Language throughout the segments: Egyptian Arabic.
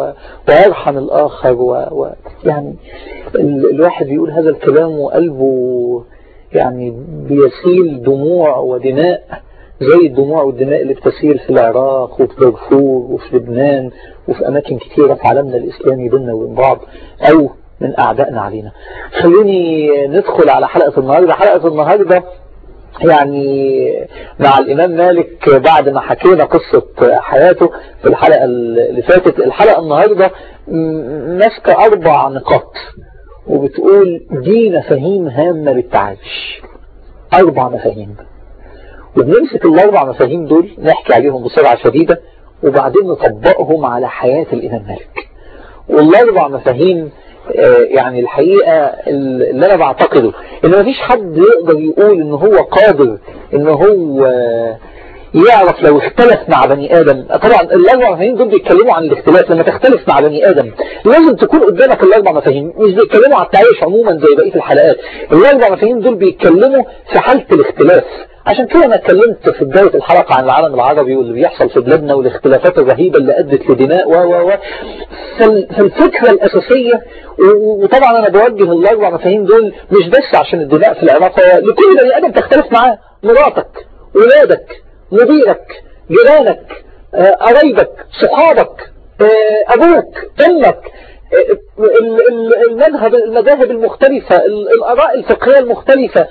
و... ويرحم الآخر و... و... يعني ال... الواحد يقول هذا الكلام وقلبه يعني بيسيل دموع ودماء زي الدموع والدماء اللي بتسيل في العراق وفي دارفور وفي لبنان وفي أماكن كثيرة في عالمنا الإسلامي بيننا وبين بعض أو من أعدائنا علينا خليني ندخل على حلقة النهاردة حلقة النهاردة يعني مع الإمام مالك بعد ما حكينا قصة حياته في الحلقة اللي فاتت الحلقة النهاردة ماسكة أربع نقاط وبتقول دي مفاهيم هامة للتعايش أربع مفاهيم وبنمسك الأربع مفاهيم دول نحكي عليهم بسرعة شديدة وبعدين نطبقهم على حياة الإمام مالك والأربع مفاهيم يعني الحقيقة اللي أنا بعتقده إن مفيش حد يقدر يقول إن هو قادر إن هو يعرف لو اختلف مع بني آدم طبعا الأربع مفاهيم دول بيتكلموا عن الاختلاف لما تختلف مع بني آدم لازم تكون قدامك الأربع مفاهيم مش بيتكلموا على التعايش عموما زي بقية الحلقات الأربع مفاهيم دول بيتكلموا في حالة الاختلاف عشان كده انا اتكلمت في بداية الحلقة عن العالم العربي واللي بيحصل في بلادنا والاختلافات الرهيبة اللي ادت لدماء و و و فالفكرة الأساسية وطبعا انا بوجه الاربع مفاهيم دول مش بس عشان الدماء في العراق لكل بني ادم تختلف معاه مراتك ولادك مديرك جيرانك قرايبك صحابك ابوك امك المذهب المذاهب المختلفة الآراء الفقهية المختلفة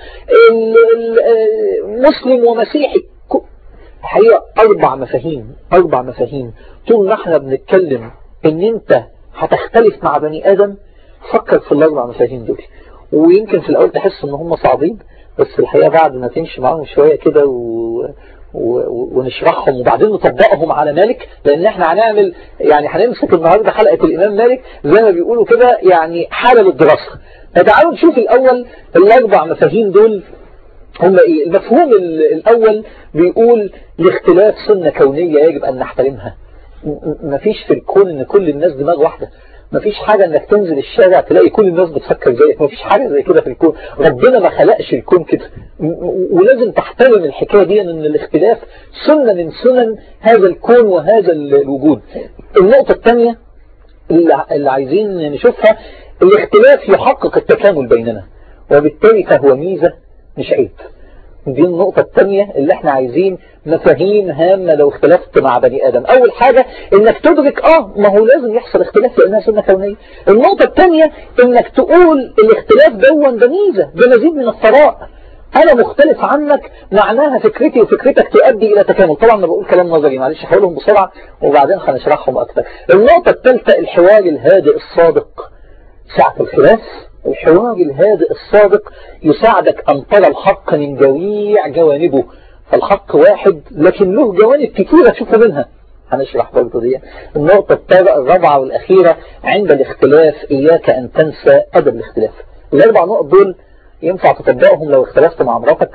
مسلم ومسيحي الحقيقة أربع مفاهيم أربع مفاهيم طول ما احنا بنتكلم ان انت هتختلف مع بني آدم فكر في الأربع مفاهيم دول ويمكن في الأول تحس ان هم صعبين بس الحقيقة بعد ما تمشي معاهم شوية كده و... ونشرحهم وبعدين نطبقهم على مالك لان احنا هنعمل يعني هنمسك النهاردة حلقة الامام مالك زي ما بيقولوا كده يعني حالة للدراسة فتعالوا نشوف الاول الاربع مفاهيم دول هم ايه المفهوم الاول بيقول الاختلاف سنة كونية يجب ان نحترمها مفيش في الكون ان كل الناس دماغ واحدة مفيش حاجة انك تنزل الشارع تلاقي كل الناس بتفكر زيك مفيش حاجة زي كده في الكون ربنا ما خلقش الكون كده ولازم تحترم الحكاية دي ان الاختلاف سنة من سنن هذا الكون وهذا الوجود النقطة الثانية اللي عايزين نشوفها الاختلاف يحقق التكامل بيننا وبالتالي فهو ميزة مش عيب دي النقطة الثانية اللي احنا عايزين مفاهيم هامة لو اختلفت مع بني آدم أول حاجة انك تدرك اه ما هو لازم يحصل اختلاف لأنها سنة كونية النقطة الثانية انك تقول الاختلاف دون ده ميزة ده مزيد من الثراء أنا مختلف عنك معناها فكرتي وفكرتك تؤدي إلى تكامل طبعا أنا بقول كلام نظري معلش هقولهم بسرعة وبعدين هنشرحهم أكتر النقطة الثالثة الحوار الهادئ الصادق ساعة الخلاف الحوار الهادئ الصادق يساعدك أن ترى الحق من جميع جوانبه فالحق واحد لكن له جوانب كثيرة تشوف منها هنشرح برضه دي النقطة الرابعة والأخيرة عند الاختلاف إياك أن تنسى أدب الاختلاف الأربع نقط دول ينفع تطبقهم لو اختلفت مع مراتك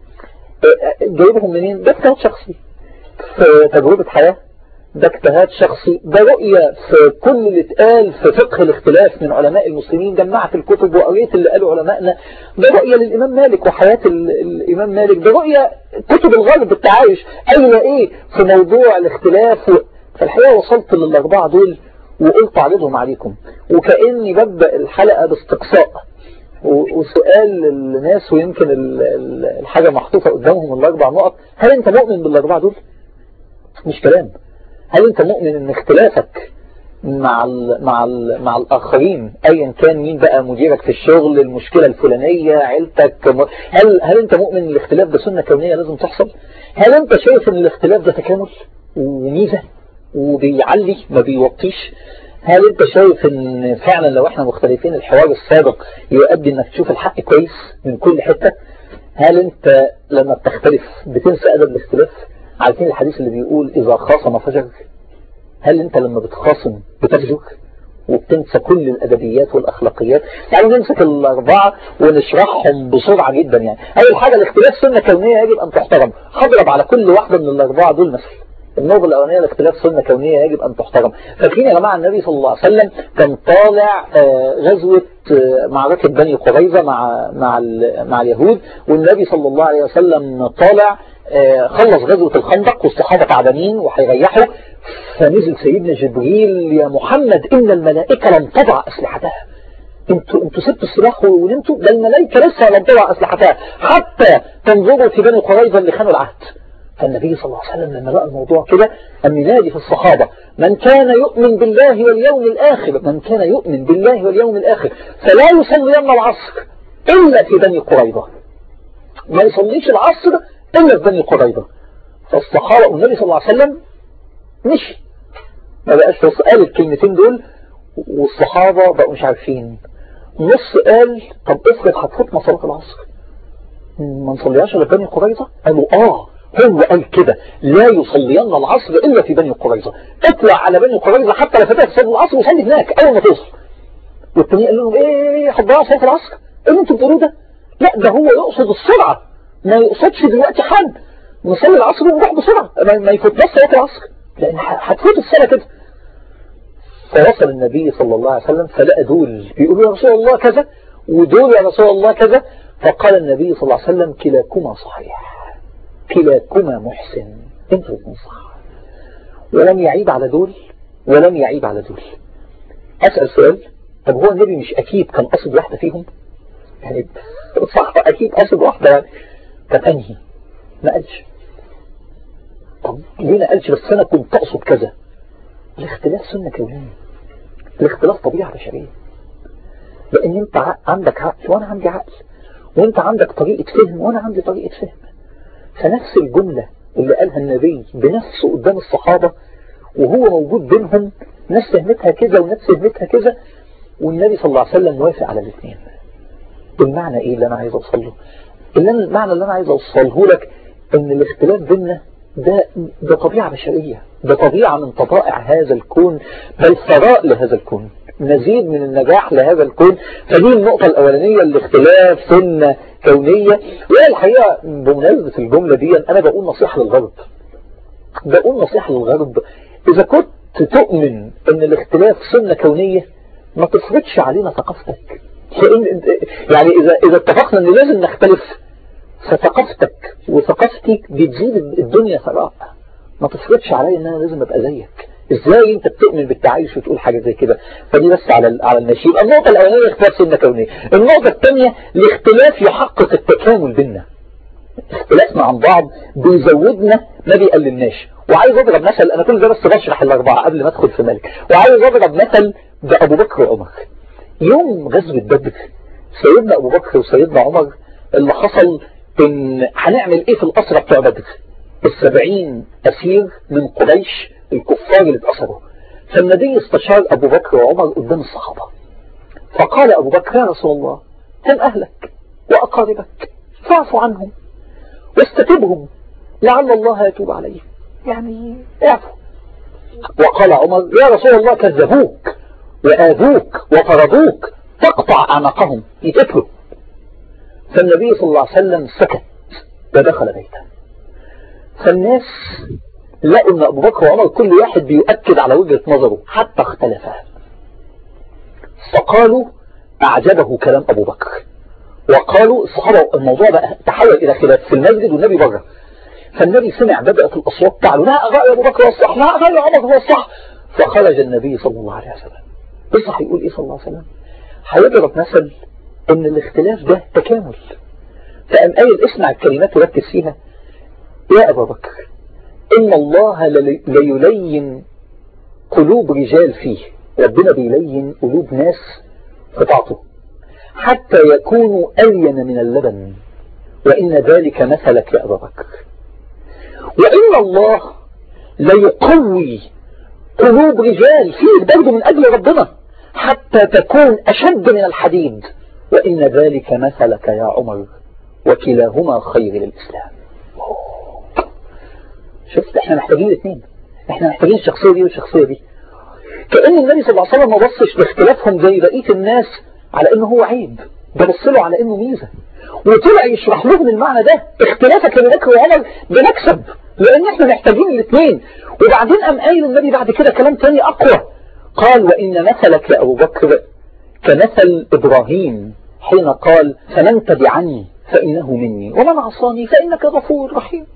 جايبهم منين ده اجتهاد شخصي في تجربة حياة ده اجتهاد شخصي ده رؤية في كل اللي اتقال في فقه الاختلاف من علماء المسلمين جمعت الكتب وقريت اللي قالوا علمائنا ده رؤية للإمام مالك وحياة الإمام مالك ده رؤية كتب الغرب بالتعايش أين إيه في موضوع الاختلاف و... فالحقيقة وصلت للأربعة دول وقلت عرضهم عليكم وكأني ببدأ الحلقة باستقصاء وسؤال للناس ويمكن الحاجة محطوطة قدامهم الأربع نقط هل أنت مؤمن بالأربعة دول؟ مش كلام هل أنت مؤمن أن اختلافك مع ال مع ال مع الآخرين أيا كان مين بقى مديرك في الشغل المشكلة الفلانية عيلتك هل هل أنت مؤمن أن الاختلاف ده سنة كونية لازم تحصل؟ هل أنت شايف أن الاختلاف ده تكامل وميزة وبيعلي ما بيوطيش؟ هل انت شايف ان فعلا لو احنا مختلفين الحوار الصادق يؤدي انك تشوف الحق كويس من كل حتة هل انت لما بتختلف بتنسى ادب الاختلاف عارفين الحديث اللي بيقول اذا خاصم فجر هل انت لما بتخاصم بتفجر وبتنسى كل الادبيات والاخلاقيات تعالوا نمسك الاربعة ونشرحهم بسرعة جدا يعني اول حاجة الاختلاف سنة كونية يجب ان تحترم هضرب على كل واحدة من الاربعة دول مثل النقطة الأولانية الاختلاف سنة كونية يجب أن تحترم فاكرين يا جماعة النبي صلى الله عليه وسلم كان طالع غزوة معركة بني قريظة مع مع مع اليهود والنبي صلى الله عليه وسلم طالع خلص غزوة الخندق والصحابة تعبانين وهيريحوا فنزل سيدنا جبريل يا محمد إن الملائكة لم تضع أسلحتها انتوا انتوا سبتوا السلاح ونمتوا ده الملائكة لسه لم تضع أسلحتها حتى تنظروا في بني قريظة اللي خانوا العهد فالنبي صلى الله عليه وسلم لما لقى الموضوع كده أم ينادي في الصحابة من كان يؤمن بالله واليوم الآخر من كان يؤمن بالله واليوم الآخر فلا يصلين العصر إلا في بني قريظة ما يصليش العصر إلا في بني قريظة فالصحابة والنبي صلى الله عليه وسلم مشي ما بقاش بس قال الكلمتين دول والصحابة بقوا مش عارفين نص قال طب افرض هتفوتنا صلاة العصر ما نصليهاش الا في بني قريظة قالوا اه هو قال كده لا يصلين العصر الا في بني قريظة اطلع على بني قريظة حتى لو فاتت صلاة العصر وصلي هناك اول ما توصل والتاني قال لهم ايه هتضيعوا صلاة العصر ايه اللي انتوا بتقولوه ده لا ده هو يقصد السرعة ما يقصدش دلوقتي حد نصلي العصر ونروح بسرعة ما يفوتناش صلاة العصر لان هتفوت الصلاة كده فوصل النبي صلى الله عليه وسلم فلقى دول بيقولوا يا رسول الله كذا ودول يا رسول الله كذا فقال النبي صلى الله عليه وسلم كلاكما صحيح كلاكما محسن انتوا الاثنين صح ولم يعيب على دول ولم يعيب على دول أسأل سؤال طب هو النبي مش أكيد كان قصد واحدة فيهم يعني صح أكيد قصد واحدة يعني طب أنهي ما قالش طب ليه ما قالش بس أنا كنت أقصد كذا الاختلاف سنة كونية الاختلاف طبيعة بشرية لأن أنت عندك عقل وأنا عندي عقل وأنت عندك طريقة فهم وأنا عندي طريقة فهم فنفس الجملة اللي قالها النبي بنفسه قدام الصحابة وهو موجود بينهم ناس فهمتها كذا وناس فهمتها كذا والنبي صلى الله عليه وسلم وافق على الاثنين المعنى ايه اللي انا عايز اوصله اللي أنا المعنى اللي انا عايز اوصله لك ان الاختلاف بيننا ده ده طبيعة بشرية ده طبيعة من طبائع هذا الكون بل ثراء لهذا الكون مزيد من النجاح لهذا الكون فدي النقطة الأولانية الاختلاف سنة كونية والحقيقة بمناسبة الجملة دي أنا بقول نصيحة للغرب بقول نصيحة للغرب إذا كنت تؤمن أن الاختلاف سنة كونية ما تفرضش علينا ثقافتك لأن يعني إذا إذا اتفقنا أن لازم نختلف فثقافتك وثقافتي بتزيد الدنيا ثراء ما تفرضش عليا ان انا لازم ابقى زيك ازاي انت بتؤمن بالتعايش وتقول حاجة زي كده فدي بس على على الماشي النقطة الاولانية اختلاف سنة كونية النقطة الثانية الاختلاف يحقق التكامل بيننا اختلافنا عن بعض بيزودنا ما بيقللناش وعايز اضرب مثل انا كل ده بس بشرح الاربعة قبل ما ادخل في مالك وعايز اضرب مثل بابو بكر وعمر يوم غزوة بدر سيدنا ابو بكر وسيدنا عمر اللي حصل ان هنعمل ايه في الاسرى بتوع بدر السبعين اسير من قريش الكفار اللي اتأسروا فالنبي استشار ابو بكر وعمر قدام الصحابة فقال ابو بكر يا رسول الله هم اهلك واقاربك فاعفو عنهم واستتبهم لعل الله يتوب عليهم يعني اعفو وقال عمر يا رسول الله كذبوك وآذوك وطردوك تقطع أعناقهم يتقتلوا فالنبي صلى الله عليه وسلم سكت ودخل بيته فالناس لقوا ان ابو بكر وعمر كل واحد بيؤكد على وجهة نظره حتى اختلفا فقالوا اعجبه كلام ابو بكر وقالوا الصحابة الموضوع بقى تحول الى خلاف في المسجد والنبي بره فالنبي سمع بدأت الاصوات تعلو لا رأي ابو بكر هو الصح لا رأي عمر هو الصح فخرج النبي صلى الله عليه وسلم بصح يقول ايه صلى الله عليه وسلم هيضرب مثل ان الاختلاف ده تكامل فقام قايل اسمع الكلمات وركز فيها يا أبا بكر إن الله ليلين قلوب رجال فيه ربنا بيلين قلوب ناس قطعته حتى يكونوا ألين من اللبن وإن ذلك مثلك يا أبا بكر وإن الله ليقوي قلوب رجال فيه برضه من أجل ربنا حتى تكون أشد من الحديد وإن ذلك مثلك يا عمر وكلاهما خير للإسلام شفت احنا محتاجين الاثنين احنا محتاجين الشخصية دي والشخصية دي كأن النبي صلى الله عليه وسلم ما بصش لاختلافهم زي بقية الناس على انه هو عيب ده بص له على انه ميزة وطلع يشرح لهم المعنى ده اختلافك بين بكر وعمر بنكسب لان احنا محتاجين الاثنين وبعدين قام قايل النبي بعد كده كلام تاني اقوى قال وان مثلك يا ابو بكر كمثل ابراهيم حين قال فمن تبعني فانه مني ومن عصاني فانك غفور رحيم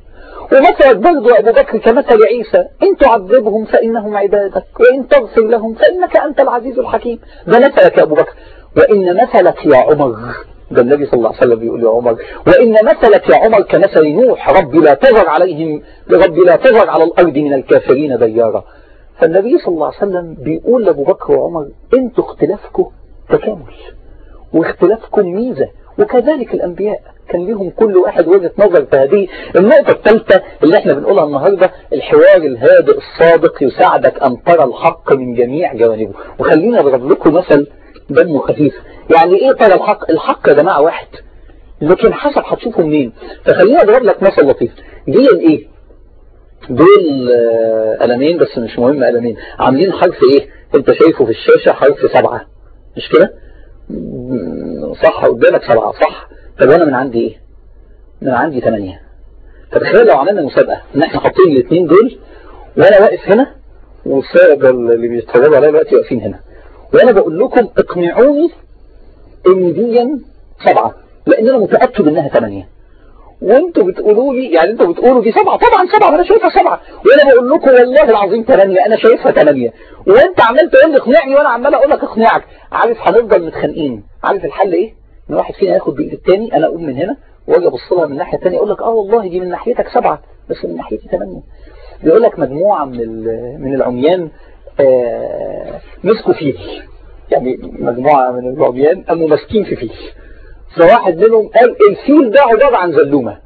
ومثلك برضه يا أبو بكر كمثل عيسى إن تعذبهم فإنهم عبادك وإن تغفر لهم فإنك أنت العزيز الحكيم ده مثلك يا أبو بكر وإن مثلك يا عمر ده النبي صلى الله عليه وسلم بيقول يا عمر وإن مثلك يا عمر كمثل نوح ربي لا تذر عليهم ربي لا تذر على الأرض من الكافرين ديارا فالنبي صلى الله عليه وسلم بيقول لأبو بكر وعمر انتوا اختلافكم تكامل واختلافكم ميزة وكذلك الأنبياء كان لهم كل واحد وجهة نظر في هذه النقطة الثالثة اللي احنا بنقولها النهاردة الحوار الهادئ الصادق يساعدك أن ترى الحق من جميع جوانبه وخلينا أضرب لكم مثل دمه خفيف يعني ايه ترى الحق الحق يا جماعة واحد لكن حسب هتشوفه منين فخليني أضرب لك مثل لطيف دي ايه دول قلمين بس مش مهم قلمين عاملين حرف ايه انت شايفه في الشاشة حرف سبعة مش كده صح قدامك سبعة صح طب وانا من عندي ايه من عندي ثمانية فتخيل لو عملنا مسابقة ان احنا حاطين الاثنين دول وانا واقف هنا والسادة اللي بيتفرجوا عليا دلوقتي واقفين هنا وانا بقول لكم اقنعوني ان دي سبعة لان انا متأكد انها ثمانية وانتوا بتقولوا لي يعني انتوا بتقولوا دي سبعة طبعا سبعة انا شايفها سبعة وانا بقول لكم والله العظيم ثمانية انا شايفها ثمانية وانت عمال تقول لي اقنعني وانا عمال اقول لك اقنعك عارف هنفضل متخانقين عارف الحل ايه ان واحد فينا ياخد بايد الثاني انا اقوم من هنا واجي ابص لها من الناحيه الثانيه اقول لك اه والله دي من ناحيتك سبعة بس من ناحيتي ثمانية بيقول لك مجموعة من من العميان آه مسكوا فيل يعني مجموعة من العميان قاموا ماسكين في فيل فواحد منهم قال الفيل ده عبارة عن زلومة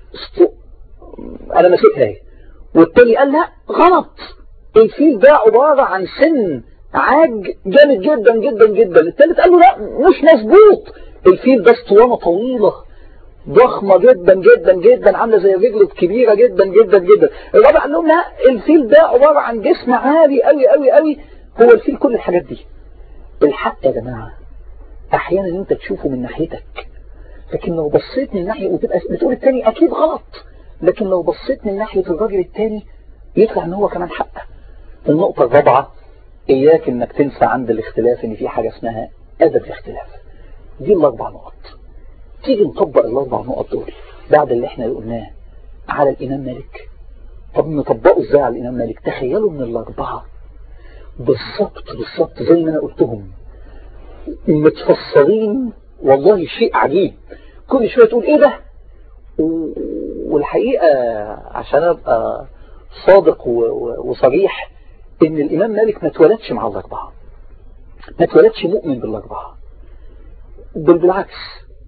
انا ماسكها اهي والتاني قال لا غلط الفيل ده عبارة عن سن عاج جامد جدا جدا جدا التالت قال له لا مش مظبوط الفيل ده اسطوانة طويلة ضخمة جدا جدا جدا عاملة زي رجل كبيرة جدا جدا جدا الرابع قال لهم لا الفيل ده عبارة عن جسم عالي قوي قوي قوي هو الفيل كل الحاجات دي الحق يا جماعة احيانا انت تشوفه من ناحيتك لكن لو بصيت من ناحية وتبقى بتقول التاني اكيد غلط لكن لو بصيت من ناحية الراجل التاني يطلع ان هو كمان حق النقطة الرابعة اياك انك تنسى عند الاختلاف ان في حاجة اسمها ادب الاختلاف دي الاربع نقط تيجي نطبق الاربع نقط دول بعد اللي احنا قلناه على الامام مالك طب نطبقه ازاي على الامام مالك تخيلوا ان الاربعة بالظبط بالظبط زي ما انا قلتهم متفصلين والله شيء عجيب كل شوية تقول ايه ده والحقيقة عشان ابقى صادق وصريح ان الامام مالك ما اتولدش مع الاربعة ما اتولدش مؤمن بالاربعة بل بالعكس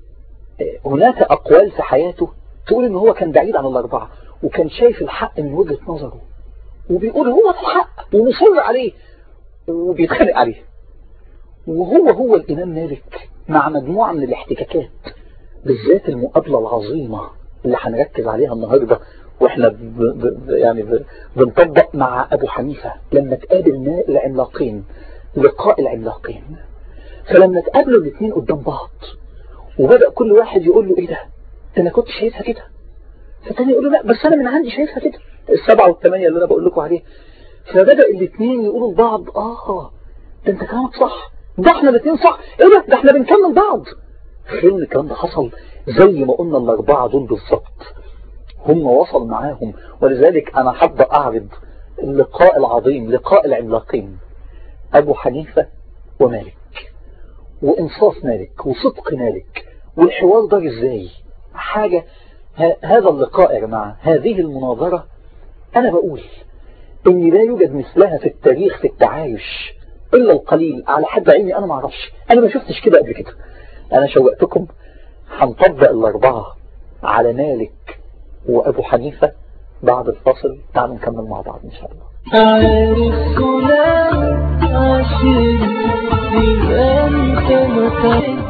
هناك اقوال في حياته تقول ان هو كان بعيد عن الاربعة وكان شايف الحق من وجهة نظره وبيقول هو ده الحق ومصر عليه وبيتخانق عليه وهو هو الامام مالك مع مجموعة من الاحتكاكات بالذات المقابلة العظيمة اللي هنركز عليها النهاردة واحنا ب ب يعني ب بنطبق مع ابو حنيفة لما تقابل العملاقين لقاء العملاقين فلما تقابلوا الاثنين قدام بعض وبدأ كل واحد يقول له ايه ده ده انا كنت شايفها كده فالتاني يقول له لا بس انا من عندي شايفها كده السبعة والثمانية اللي انا بقول لكم عليه فبدأ الاثنين يقولوا لبعض اه ده انت كلامك صح ده احنا الاثنين صح ايه ده ده احنا بنكمل بعض خير الكلام ده حصل زي ما قلنا الاربعة دول بالظبط هم وصل معاهم ولذلك انا حابة اعرض اللقاء العظيم لقاء العملاقين ابو حنيفة ومالك وانصاف مالك وصدق مالك والحوار ده ازاي حاجة هذا اللقاء يا جماعة هذه المناظرة انا بقول ان لا يوجد مثلها في التاريخ في التعايش الا القليل على حد علمي انا ما اعرفش انا ما شفتش كده قبل كده انا شوقتكم هنطبق الاربعة على مالك وابو حنيفة بعد الفاصل تعالوا نكمل مع بعض ان شاء الله عارف كلام عشان يبقى انت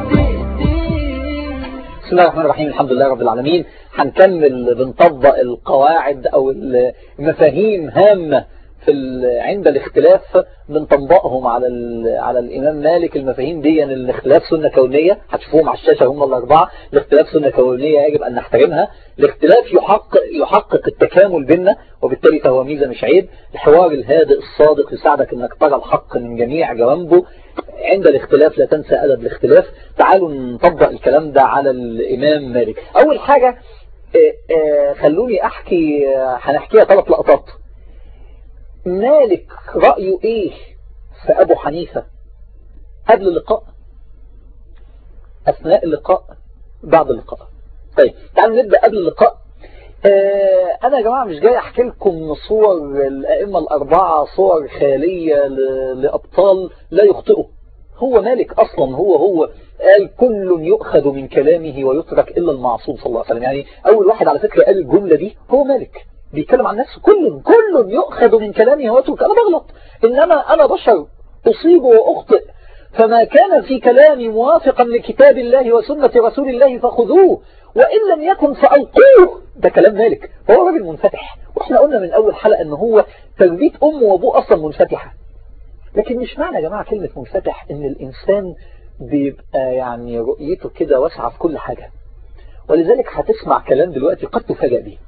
بسم الله الرحمن الرحيم الحمد لله رب العالمين هنكمل بنطبق القواعد او المفاهيم هامة في عند الاختلاف بنطبقهم على على الامام مالك المفاهيم دي يعني الاختلاف سنة كونية هتشوفوهم على الشاشة هم الاربعة الاختلاف سنة كونية يجب ان نحترمها الاختلاف يحقق يحقق التكامل بيننا وبالتالي فهو ميزة مش عيب الحوار الهادئ الصادق يساعدك انك ترى الحق من جميع جوانبه عند الاختلاف لا تنسى أدب الاختلاف تعالوا نطبق الكلام ده على الإمام مالك أول حاجة آه، آه، خلوني احكي آه، هنحكيها ثلاث لقطات مالك رأيه ايه في ابو حنيفة قبل اللقاء اثناء اللقاء بعد اللقاء طيب تعالوا نبدأ قبل اللقاء آه، انا يا جماعة مش جاي احكي لكم صور الائمة الاربعة صور خيالية ل- لابطال لا يخطئوا هو مالك اصلا هو هو قال كل يؤخذ من كلامه ويترك الا المعصوم صلى الله عليه وسلم يعني اول واحد على فكرة قال الجملة دي هو مالك بيتكلم عن نفسه كل كل يؤخذ من كلامه ويترك انا بغلط انما انا بشر اصيب واخطئ فما كان في كلامي موافقا لكتاب الله وسنة رسول الله فخذوه وإن لم يكن فألقوه ده كلام مالك هو راجل منفتح واحنا قلنا من أول حلقة أنه هو تربية أمه وأبوه أصلا منفتحة لكن مش معنى يا جماعة كلمة منفتح أن الإنسان بيبقى يعني رؤيته كده واسعة في كل حاجة ولذلك هتسمع كلام دلوقتي قد تفاجأ به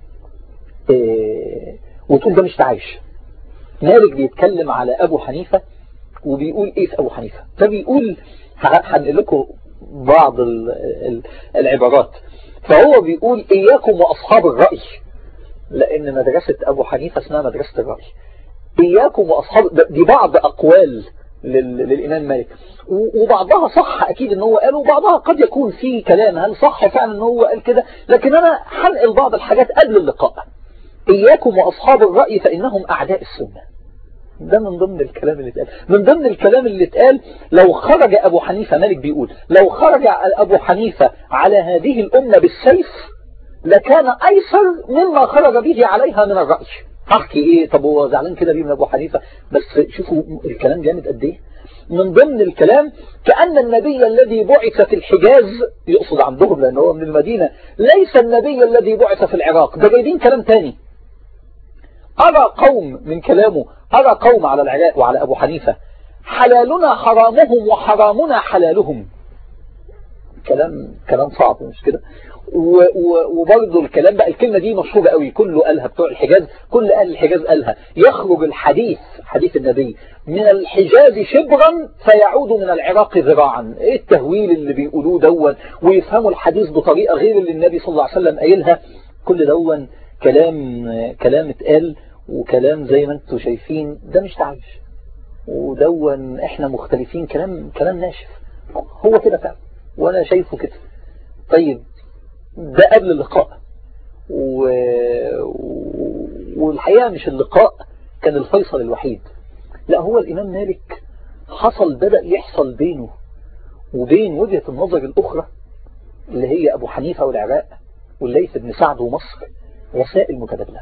إيه وتقول ده مش تعايش مالك بيتكلم على أبو حنيفة وبيقول ايه في ابو حنيفة فبيقول هنقل لكم بعض ال- ال- العبارات فهو بيقول اياكم واصحاب الرأي لان مدرسة ابو حنيفة اسمها مدرسة الرأي اياكم واصحاب ده- دي بعض اقوال لل- للامام مالك و- وبعضها صح اكيد ان هو قال وبعضها قد يكون فيه كلام هل صح فعلا ان هو قال كده لكن انا هنقل بعض الحاجات قبل اللقاء اياكم واصحاب الرأي فانهم اعداء السنه ده من ضمن الكلام اللي اتقال من ضمن الكلام اللي اتقال لو خرج أبو حنيفة مالك بيقول لو خرج أبو حنيفة على هذه الأمة بالسيف لكان أيسر مما خرج به عليها من الرأي هحكي ايه طب هو زعلان كده بيه من ابو حنيفة بس شوفوا الكلام جامد قد ايه من ضمن الكلام كأن النبي الذي بعث في الحجاز يقصد عندهم لأنه هو من المدينة ليس النبي الذي بعث في العراق ده جايبين كلام تاني أرى قوم من كلامه أرى قوم على العراق وعلى أبو حنيفة حلالنا حرامهم وحرامنا حلالهم كلام كلام صعب مش كده وبرضه الكلام بقى الكلمة دي مشهورة قوي كله قالها بتوع الحجاز كل أهل الحجاز قالها يخرج الحديث حديث النبي من الحجاز شبرا فيعود من العراق ذراعا ايه التهويل اللي بيقولوه دون ويفهموا الحديث بطريقة غير اللي النبي صلى الله عليه وسلم قايلها كل دون كلام كلام اتقال وكلام زي ما انتم شايفين ده مش تعايش ودون احنا مختلفين كلام كلام ناشف هو كده فعلا وانا شايفه كده طيب ده قبل اللقاء و... والحقيقة مش اللقاء كان الفيصل الوحيد لا هو الإمام مالك حصل بدأ يحصل بينه وبين وجهة النظر الأخرى اللي هي أبو حنيفة والعراق والليث بن سعد ومصر رسائل متبادلة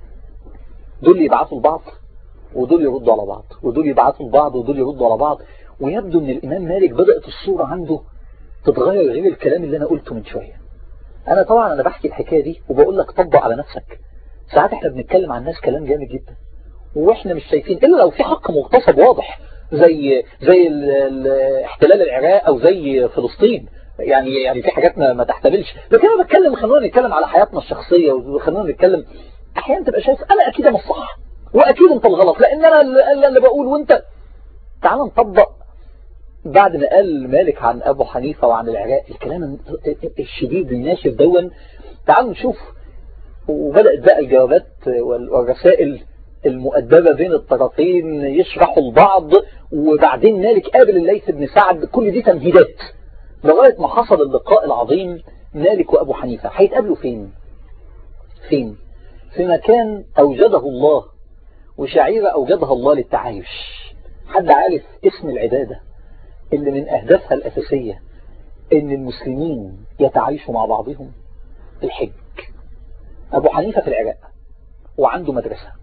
دول يبعثوا لبعض ودول يردوا على بعض ودول يبعثوا لبعض ودول يردوا على بعض ويبدو ان الإمام مالك بدأت الصورة عنده تتغير غير الكلام اللي أنا قلته من شوية أنا طبعا أنا بحكي الحكاية دي وبقول لك طبق على نفسك ساعات احنا بنتكلم عن ناس كلام جامد جدا واحنا مش شايفين إلا لو في حق مغتصب واضح زي زي احتلال العراق أو زي فلسطين يعني يعني في حاجات ما, ما تحتملش لكن انا بتكلم خلونا نتكلم على حياتنا الشخصية وخلونا نتكلم احيانا تبقى شايف انا اكيد انا الصح واكيد انت الغلط لان انا اللي, اللي بقول وانت تعال نطبق بعد ما قال مالك عن ابو حنيفة وعن العراق الكلام الشديد الناشف دون تعالوا نشوف وبدأت بقى الجوابات والرسائل المؤدبة بين الطرفين يشرحوا البعض وبعدين مالك قابل الليث بن سعد كل دي تمهيدات لغاية ما حصل اللقاء العظيم مالك وأبو حنيفة هيتقابلوا فين فين في مكان أوجده الله وشعيرة أوجدها الله للتعايش حد عارف اسم العبادة اللي من أهدافها الأساسية إن المسلمين يتعايشوا مع بعضهم الحج أبو حنيفة في العراق وعنده مدرسة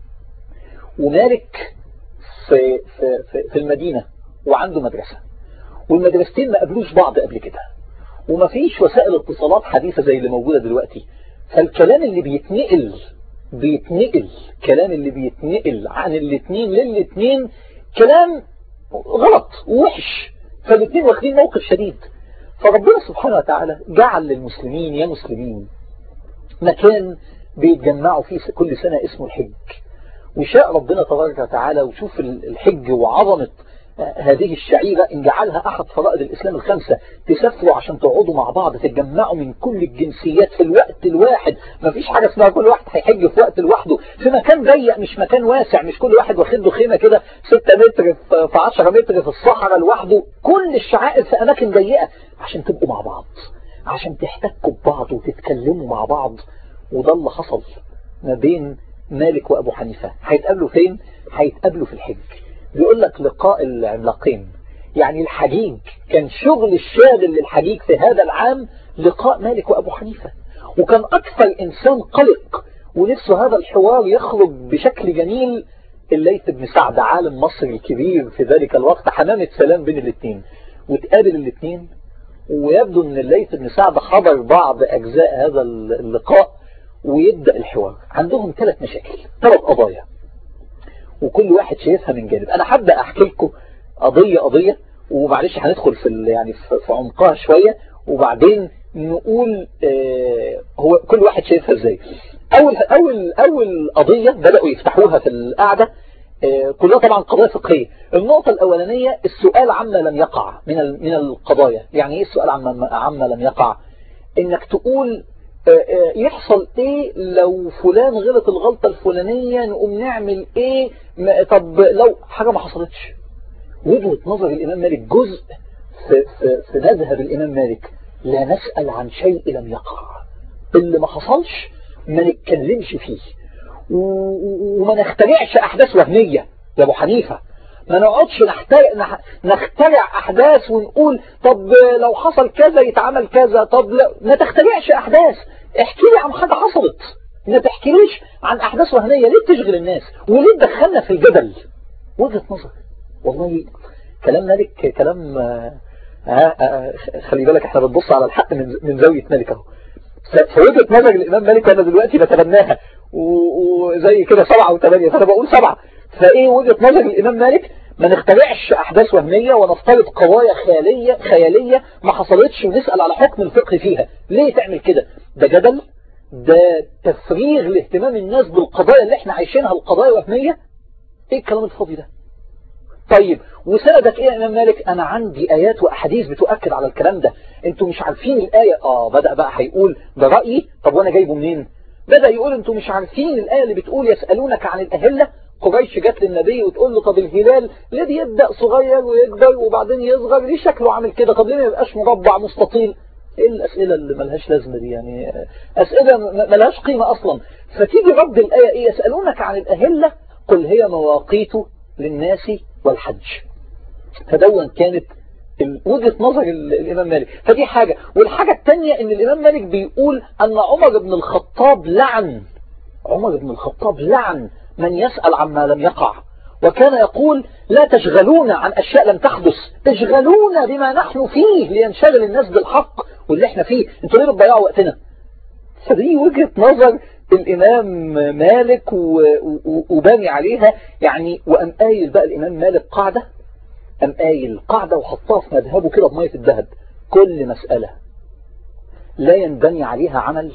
ومالك في, في, في, في المدينة وعنده مدرسة والمدرستين ما قابلوش بعض قبل كده وما فيش وسائل اتصالات حديثة زي اللي موجودة دلوقتي فالكلام اللي بيتنقل بيتنقل كلام اللي بيتنقل عن الاثنين للاثنين كلام غلط ووحش فالاثنين واخدين موقف شديد فربنا سبحانه وتعالى جعل للمسلمين يا مسلمين مكان بيتجمعوا فيه كل سنة اسمه الحج وشاء ربنا تبارك وتعالى وشوف الحج وعظمة هذه الشعيرة إن جعلها أحد فرائض الإسلام الخمسة تسافروا عشان تقعدوا مع بعض تتجمعوا من كل الجنسيات في الوقت الواحد ما فيش حاجة اسمها كل واحد هيحج في وقت لوحده في مكان ضيق مش مكان واسع مش كل واحد واخد له خيمة كده 6 متر في 10 متر في الصحراء لوحده كل الشعائر في أماكن ضيقة عشان تبقوا مع بعض عشان تحتكوا ببعض وتتكلموا مع بعض وده اللي حصل ما بين مالك وأبو حنيفة هيتقابلوا فين؟ هيتقابلوا في الحج بيقول لك لقاء العملاقين يعني الحجيج كان شغل الشاغل للحجيج في هذا العام لقاء مالك وأبو حنيفة وكان أكثر إنسان قلق ونفسه هذا الحوار يخرج بشكل جميل الليث بن سعد عالم مصر الكبير في ذلك الوقت حمامة سلام بين الاثنين وتقابل الاثنين ويبدو ان الليث بن سعد حضر بعض أجزاء هذا اللقاء ويبدأ الحوار عندهم ثلاث مشاكل ثلاث قضايا وكل واحد شايفها من جانب انا هبدا احكي لكم قضيه قضيه ومعلش هندخل في يعني في عمقها شويه وبعدين نقول آه هو كل واحد شايفها ازاي اول اول اول قضيه بداوا يفتحوها في القعده آه كلها طبعا قضايا فقهيه النقطه الاولانيه السؤال عما لم يقع من من القضايا يعني ايه السؤال عما عما لم يقع انك تقول يحصل ايه لو فلان غلط الغلطة الفلانية نقوم نعمل ايه طب لو حاجة ما حصلتش وجهة نظر الامام مالك جزء في, في, في مذهب الامام مالك لا نسأل عن شيء لم يقع اللي ما حصلش ما نتكلمش فيه وما نخترعش احداث وهمية يا ابو حنيفة ما نقعدش نخترع, نخترع احداث ونقول طب لو حصل كذا يتعمل كذا طب لا ما تخترعش احداث احكي لي عن حاجة حصلت ما تحكيليش عن احداث وهمية ليه تشغل الناس وليه تدخلنا في الجدل وجهة نظر والله كلام مالك كلام آآ آآ خلي بالك احنا بنبص على الحق من من زاوية مالك اهو فوجهة نظر الامام مالك انا دلوقتي بتبناها وزي كده سبعة وثمانية فانا بقول سبعة فايه وجهة نظر الامام مالك ما نخترعش احداث وهمية ونفترض قضايا خيالية خيالية ما حصلتش ونسأل على حكم الفقه فيها ليه تعمل كده ده جدل ده تفريغ لاهتمام الناس بالقضايا اللي احنا عايشينها القضايا وهمية ايه الكلام الفاضي ده طيب وسندك ايه يا امام مالك انا عندي ايات واحاديث بتؤكد على الكلام ده انتوا مش عارفين الايه اه بدأ بقى هيقول ده رأيي طب وانا جايبه منين بدأ يقول انتوا مش عارفين الايه اللي بتقول يسألونك عن الاهله قريش جت للنبي وتقول له طب الهلال ليه بيبدأ صغير ويكبر وبعدين يصغر ليه شكله عامل كده طب ليه ما يبقاش مربع مستطيل ايه الاسئله اللي ملهاش لازمه دي يعني اسئله ملهاش قيمه اصلا فتيجي رد الايه ايه يسالونك عن الاهله قل هي مواقيت للناس والحج فدون كانت وجهة نظر الإمام مالك فدي حاجة والحاجة الثانية ان الإمام مالك بيقول أن عمر بن الخطاب لعن عمر بن الخطاب لعن من يسأل عما لم يقع وكان يقول لا تشغلونا عن أشياء لم تحدث تشغلونا بما نحن فيه لينشغل الناس بالحق واللي احنا فيه انتوا ليه بتضيعوا وقتنا فدي وجهة نظر الإمام مالك وباني عليها يعني وأم قايل بقى الإمام مالك قاعدة أم قايل قاعدة وحطها في مذهبه كده بمية الذهب كل مسألة لا ينبني عليها عمل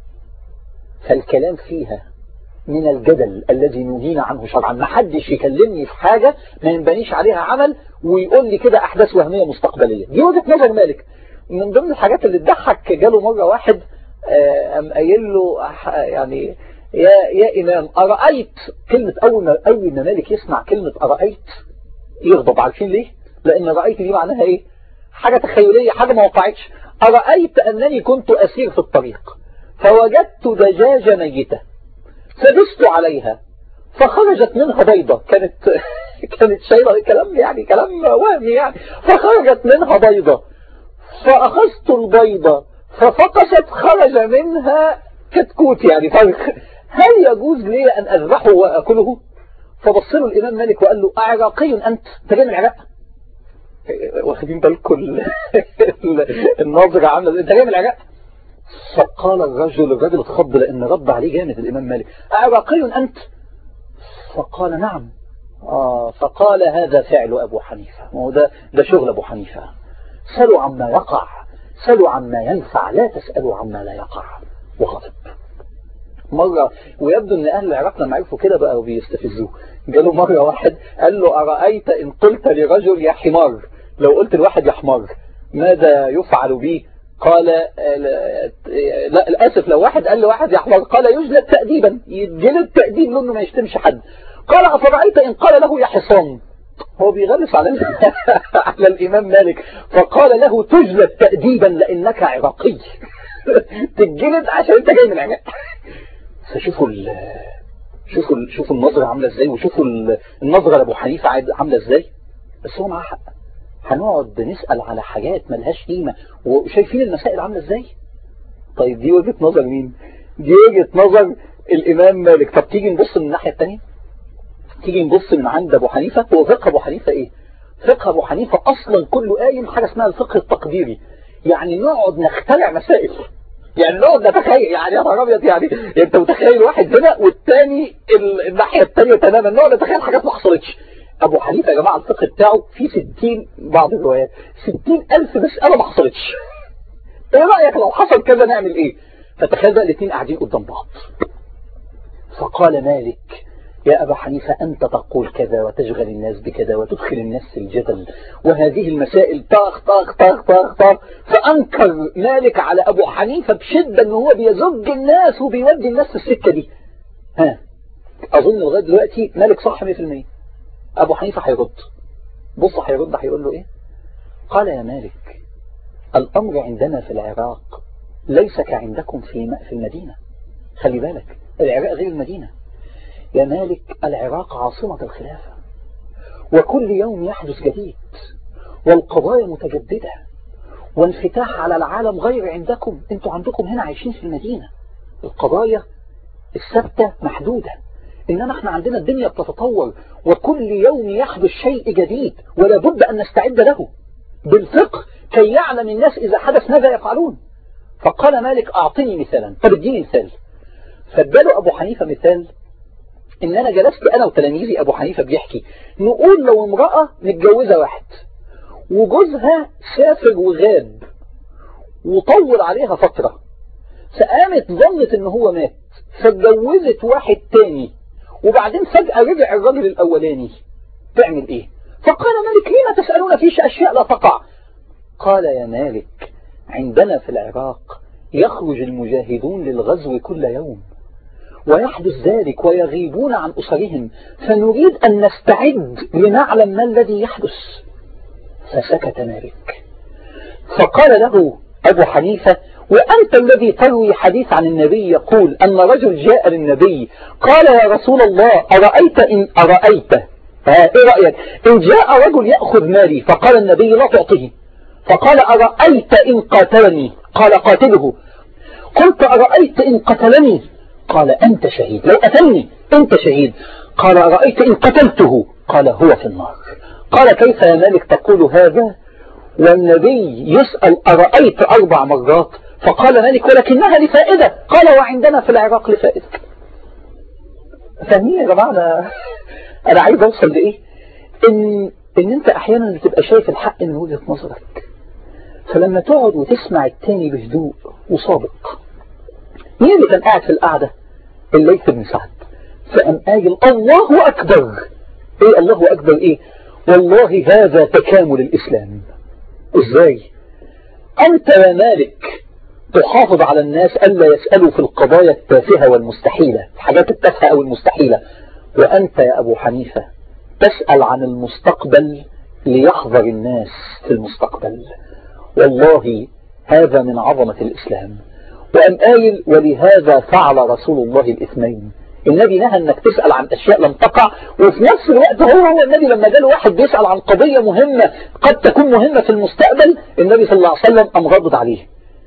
فالكلام فيها من الجدل الذي نهينا عنه شرعا ما حدش يكلمني في حاجة ما ينبنيش عليها عمل ويقول لي كده أحداث وهمية مستقبلية دي وجهة نظر مالك من ضمن الحاجات اللي تضحك جاله مرة واحد أم قايل له يعني يا يا إمام أرأيت كلمة أول ما أول ما مالك يسمع كلمة أرأيت يغضب عارفين ليه؟ لأن رأيت دي معناها إيه؟ حاجة تخيلية حاجة ما وقعتش أرأيت أنني كنت أسير في الطريق فوجدت دجاجة ميتة فدست عليها فخرجت منها بيضة كانت كانت شايلة كلام يعني كلام وهمي يعني فخرجت منها بيضة فأخذت البيضة ففقست خرج منها كتكوت يعني فرخ هل يجوز لي أن أذبحه وأكله فبص له الإمام مالك وقال له أعراقي أنت أنت جاي من العراق واخدين بالكم الناظرة عاملة أنت جاي من العراق فقال الرجل الرجل اتخض لأن رد عليه جامد الإمام مالك أعراقي أنت فقال نعم آه فقال هذا فعل أبو حنيفة وهو ده, ده شغل أبو حنيفة سلوا عما يقع سلوا عما ينفع لا تسألوا عما لا يقع وغضب مرة ويبدو ان اهل العراق لما عرفوا كده بقوا بيستفزوه جاله مرة واحد قال له أرأيت إن قلت لرجل يا حمار لو قلت لواحد يا حمار ماذا يفعل به قال لا للأسف لو واحد قال لواحد يا حمار قال يجلد تأديبا يتجلد تأديب لأنه ما يشتمش حد قال أفرأيت إن قال له يا حصان هو بيغلس على على الإمام مالك فقال له تجلد تأديبا لأنك عراقي تتجلد عشان أنت جاي من العراق فشوفوا ال شوفوا ال شوفوا النظرة عاملة ازاي وشوفوا النظرة لأبو حنيفة عاملة ازاي بس هو معاه حق هنقعد نسأل على حاجات ملهاش قيمة وشايفين المسائل عاملة ازاي طيب دي وجهة نظر مين دي وجهة نظر الإمام مالك طب تيجي نبص من الناحية التانية تيجي نبص من عند أبو حنيفة هو فقه أبو حنيفة إيه فقه أبو حنيفة أصلا كله قايم حاجة اسمها الفقه التقديري يعني نقعد نخترع مسائل يعني نقعد نتخيل يعني يا نهار ابيض يعني انت متخيل واحد هنا والتاني الناحيه الثانيه تماما نقعد نتخيل حاجات ما حصلتش ابو حنيفه يا جماعه الفقه بتاعه فيه 60 بعض الروايات 60000 مساله ما حصلتش ايه رايك لو حصل كذا نعمل ايه فتخيل بقى الاثنين قاعدين قدام بعض فقال مالك يا أبا حنيفة أنت تقول كذا وتشغل الناس بكذا وتدخل الناس في الجدل وهذه المسائل طاخ طاخ طاخ طاخ طاخ فأنكر مالك على أبو حنيفة بشدة أنه هو بيزج الناس وبيودي الناس في السكة دي ها أظن لغاية دلوقتي مالك صح 100% أبو حنيفة هيرد بص هيرد هيقول له إيه قال يا مالك الأمر عندنا في العراق ليس كعندكم في في المدينة خلي بالك العراق غير المدينة يا مالك العراق عاصمة الخلافة وكل يوم يحدث جديد والقضايا متجددة وانفتاح على العالم غير عندكم انتوا عندكم هنا عايشين في المدينة القضايا الثابتة محدودة إنما احنا عندنا الدنيا بتتطور وكل يوم يحدث شيء جديد ولا بد أن نستعد له بالفقه كي يعلم الناس إذا حدث ماذا يفعلون فقال مالك أعطني مثالا طب اديني مثال فاداله أبو حنيفة مثال ان انا جلست انا وتلاميذي ابو حنيفة بيحكي نقول لو امرأة متجوزة واحد وجوزها سافر وغاب وطول عليها فترة فقامت ظنت ان هو مات فاتجوزت واحد تاني وبعدين فجأة رجع الراجل الاولاني تعمل ايه فقال مالك لما تسألون فيش اشياء لا تقع قال يا مالك عندنا في العراق يخرج المجاهدون للغزو كل يوم ويحدث ذلك ويغيبون عن أسرهم فنريد أن نستعد لنعلم ما الذي يحدث فسكت مالك فقال له أبو حنيفة وأنت الذي تروي حديث عن النبي يقول أن رجل جاء للنبي قال يا رسول الله أرأيت إن أرأيت ايه رأيك إن جاء رجل يأخذ مالي فقال النبي لا تعطيه فقال أرأيت إن قاتلني قال قاتله قلت أرأيت إن قتلني قال أنت شهيد لو قتلني أنت شهيد قال أرأيت إن قتلته قال هو في النار قال كيف يا مالك تقول هذا والنبي يسأل أرأيت أربع مرات فقال مالك ولكنها لفائدة قال وعندنا في العراق لفائدة فاهمين يا جماعة أنا, أنا عايز أوصل لإيه إن, إن أنت أحيانا بتبقى شايف الحق من وجهة نظرك فلما تقعد وتسمع التاني بهدوء وصادق مين اللي كان قاعد في القعدة الليث بن سعد فقام قايل الله أكبر إيه الله أكبر إيه والله هذا تكامل الإسلام إزاي أنت يا مالك تحافظ على الناس ألا يسألوا في القضايا التافهة والمستحيلة الحاجات التافهة أو المستحيلة وأنت يا أبو حنيفة تسأل عن المستقبل ليحذر الناس في المستقبل والله هذا من عظمة الإسلام وأم قايل ولهذا فعل رسول الله الإثنين النبي نهى انك تسأل عن اشياء لم تقع وفي نفس الوقت هو هو النبي لما جاله واحد بيسأل عن قضية مهمة قد تكون مهمة في المستقبل النبي صلى الله عليه وسلم قام غضب عليه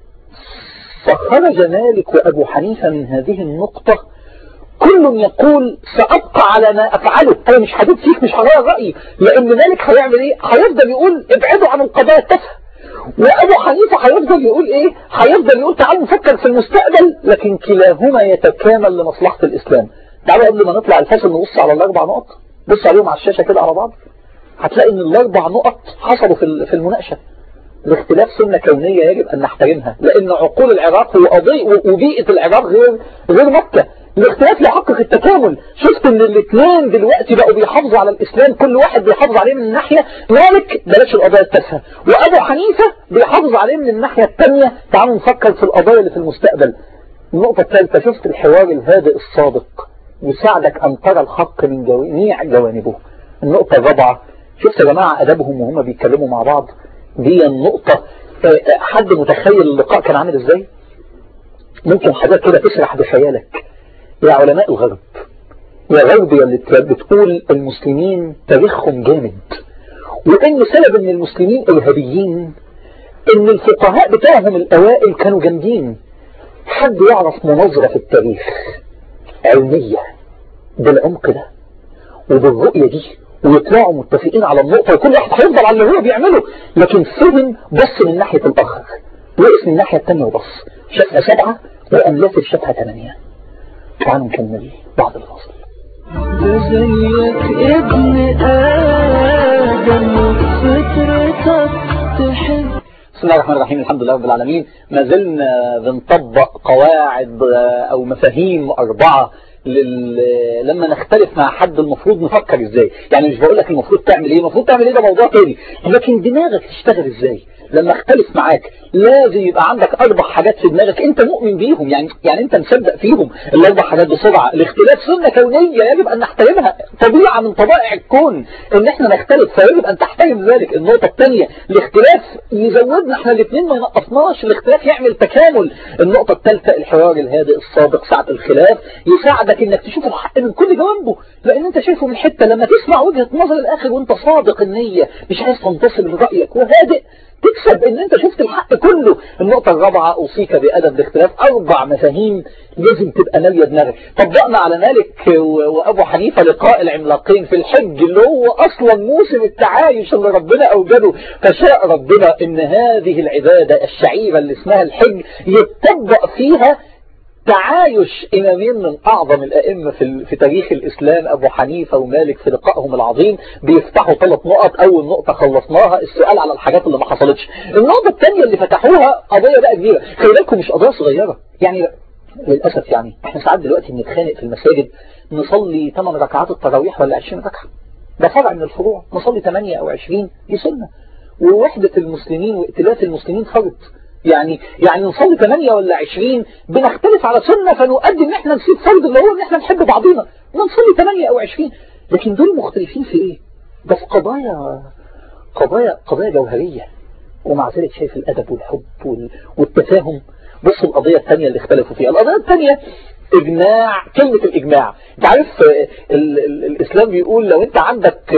فخرج مالك وابو حنيفة من هذه النقطة كل يقول سأبقى على ما أفعله أنا مش هدوب فيك مش هغير رأيي لأن مالك هيعمل إيه هيفضل يقول ابعدوا عن القضايا التافهة وابو حنيفه هيفضل يقول ايه هيفضل يقول تعالوا نفكر في المستقبل لكن كلاهما يتكامل لمصلحة الاسلام تعالوا قبل ما نطلع الفاصل نبص على الاربع نقط بص عليهم على الشاشة كده على بعض هتلاقي ان الاربع نقط حصلوا في في المناقشة الاختلاف سنة كونية يجب أن نحترمها لأن عقول العراق وقضية وبيئة العراق غير غير مكة الاختلاف يحقق التكامل شفت ان الاثنين دلوقتي بقوا بيحافظوا على الاسلام كل واحد بيحافظ عليه من ناحية مالك بلاش القضايا التافهه وابو حنيفة بيحافظ عليه من الناحية الثانية تعالوا نفكر في القضايا اللي في المستقبل النقطة الثالثة شفت الحوار الهادئ الصادق يساعدك ان ترى الحق من جميع جوانبه النقطة الرابعة شفت يا جماعة ادبهم وهم بيتكلموا مع بعض دي النقطة حد متخيل اللقاء كان عامل ازاي ممكن حضرتك كده تسرح بخيالك يا علماء الغرب يا غرب يا اللي بتقول المسلمين تاريخهم جامد وان سبب ان المسلمين ارهابيين ان الفقهاء بتاعهم الاوائل كانوا جامدين حد يعرف مناظرة في التاريخ علمية بالعمق ده وبالرؤية دي ويطلعوا متفقين على النقطة وكل واحد هيفضل على اللي هو بيعمله لكن فهم بص من ناحية الآخر وقف من الناحية التانية وبص شافها سبعة وقام لافف شافها ثمانية تعالوا نكمل بعد الفصل ده زيك ابن آدم وفطرتك تحب بسم الله الرحمن الرحيم الحمد لله رب العالمين ما زلنا بنطبق قواعد أو مفاهيم أربعة لل... لما نختلف مع حد المفروض نفكر ازاي يعني مش بقول لك المفروض تعمل ايه المفروض تعمل ايه ده موضوع تاني لكن دماغك تشتغل ازاي لما اختلف معاك لازم يبقى عندك اربع حاجات في دماغك انت مؤمن بيهم يعني يعني انت مصدق فيهم الاربع حاجات بسرعه الاختلاف سنه كونيه يجب ان نحترمها طبيعه من طبائع الكون ان احنا نختلف فيجب ان تحترم ذلك النقطه الثانيه الاختلاف يزودنا احنا الاثنين ما ينقصناش الاختلاف يعمل تكامل النقطه الثالثه الحوار الهادئ الصادق ساعه الخلاف يساعدك انك تشوف الحق من كل جوانبه لان انت شايفه من حته لما تسمع وجهه نظر الاخر وانت صادق النيه مش عايز تنتصر لرايك وهادئ تكسب ان انت شفت الحق كله النقطة الرابعة اوصيك بأدب الاختلاف اربع مفاهيم لازم تبقى ناوية دماغك طبقنا على مالك وابو حنيفة لقاء العملاقين في الحج اللي هو اصلا موسم التعايش اللي ربنا اوجده فشاء ربنا ان هذه العبادة الشعيرة اللي اسمها الحج يتطبق فيها تعايش إمامين من أعظم الأئمة في, في تاريخ الإسلام أبو حنيفة ومالك في لقائهم العظيم بيفتحوا ثلاث نقط أول نقطة خلصناها السؤال على الحاجات اللي ما حصلتش النقطة الثانية اللي فتحوها قضية بقى كبيرة خلي بالكم مش قضية صغيرة يعني للأسف يعني احنا ساعات دلوقتي بنتخانق في المساجد نصلي 8 ركعات التراويح ولا 20 ركعة ده فرع من الفروع نصلي 8 أو 20 دي سنة ووحدة المسلمين وائتلاف المسلمين فرض يعني يعني نصلي 8 ولا 20 بنختلف على سنة فنؤدي ان احنا نسيب فرض اللي هو ان احنا نحب بعضينا نصلي 8 او 20 لكن دول مختلفين في ايه ده في قضايا قضايا قضايا جوهرية ومع ذلك شايف الادب والحب والتفاهم بص القضية الثانية اللي اختلفوا فيها القضية الثانية اجماع كلمة الاجماع انت عارف ال ال الاسلام بيقول لو انت عندك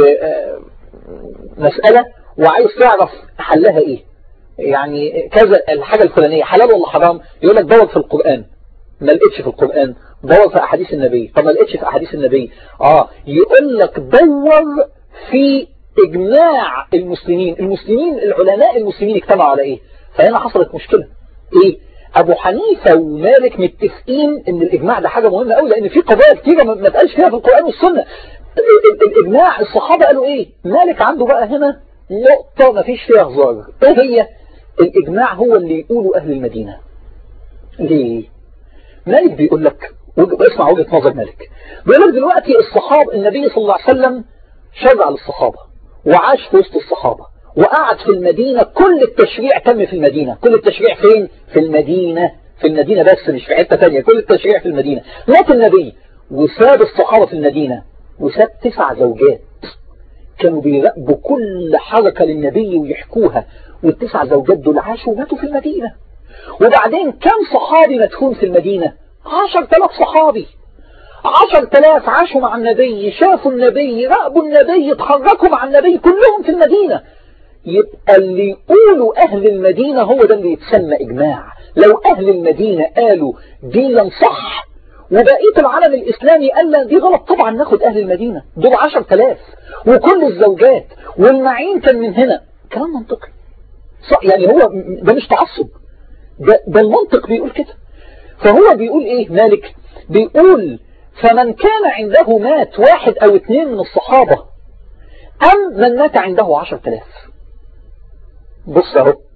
مسألة وعايز تعرف حلها ايه يعني كذا الحاجة الفلانية حلال ولا حرام يقول لك دور في القرآن ما لقيتش في القرآن دور في أحاديث النبي طب ما لقيتش في أحاديث النبي آه يقول لك دور في إجماع المسلمين المسلمين العلماء المسلمين اجتمعوا على إيه فهنا حصلت مشكلة إيه أبو حنيفة ومالك متفقين إن الإجماع ده حاجة مهمة قوي لأن في قضايا كتيرة ما تقالش فيها في القرآن والسنة الإجماع الصحابة قالوا إيه مالك عنده بقى هنا نقطة ما فيش فيها هزار إيه هي الإجماع هو اللي يقوله أهل المدينة ليه مالك بيقول لك اسمع وجهة نظر مالك بيقول لك دلوقتي الصحابة النبي صلى الله عليه وسلم شرع للصحابة وعاش في وسط الصحابة وقعد في المدينة كل التشريع تم في المدينة كل التشريع فين في المدينة في المدينة بس مش في حتة تانية كل التشريع في المدينة مات النبي وساب الصحابة في المدينة وساب تسع زوجات كانوا بيراقبوا كل حركة للنبي ويحكوها والتسع زوجات دول عاشوا وماتوا في المدينة وبعدين كم صحابي مدفون في المدينة عشر تلاف صحابي عشر تلاف عاشوا مع النبي شافوا النبي راقبوا النبي اتحركوا مع النبي كلهم في المدينة يبقى اللي يقولوا أهل المدينة هو ده اللي يتسمى إجماع لو أهل المدينة قالوا دي صح وبقية العالم الإسلامي قال لا دي غلط طبعا ناخد أهل المدينة دول عشر تلاف وكل الزوجات والمعين كان من هنا كلام منطقي يعني هو ده مش تعصب ده, ده المنطق بيقول كده فهو بيقول ايه مالك بيقول فمن كان عنده مات واحد او اثنين من الصحابة ام من مات عنده عشر تلاف بص اهو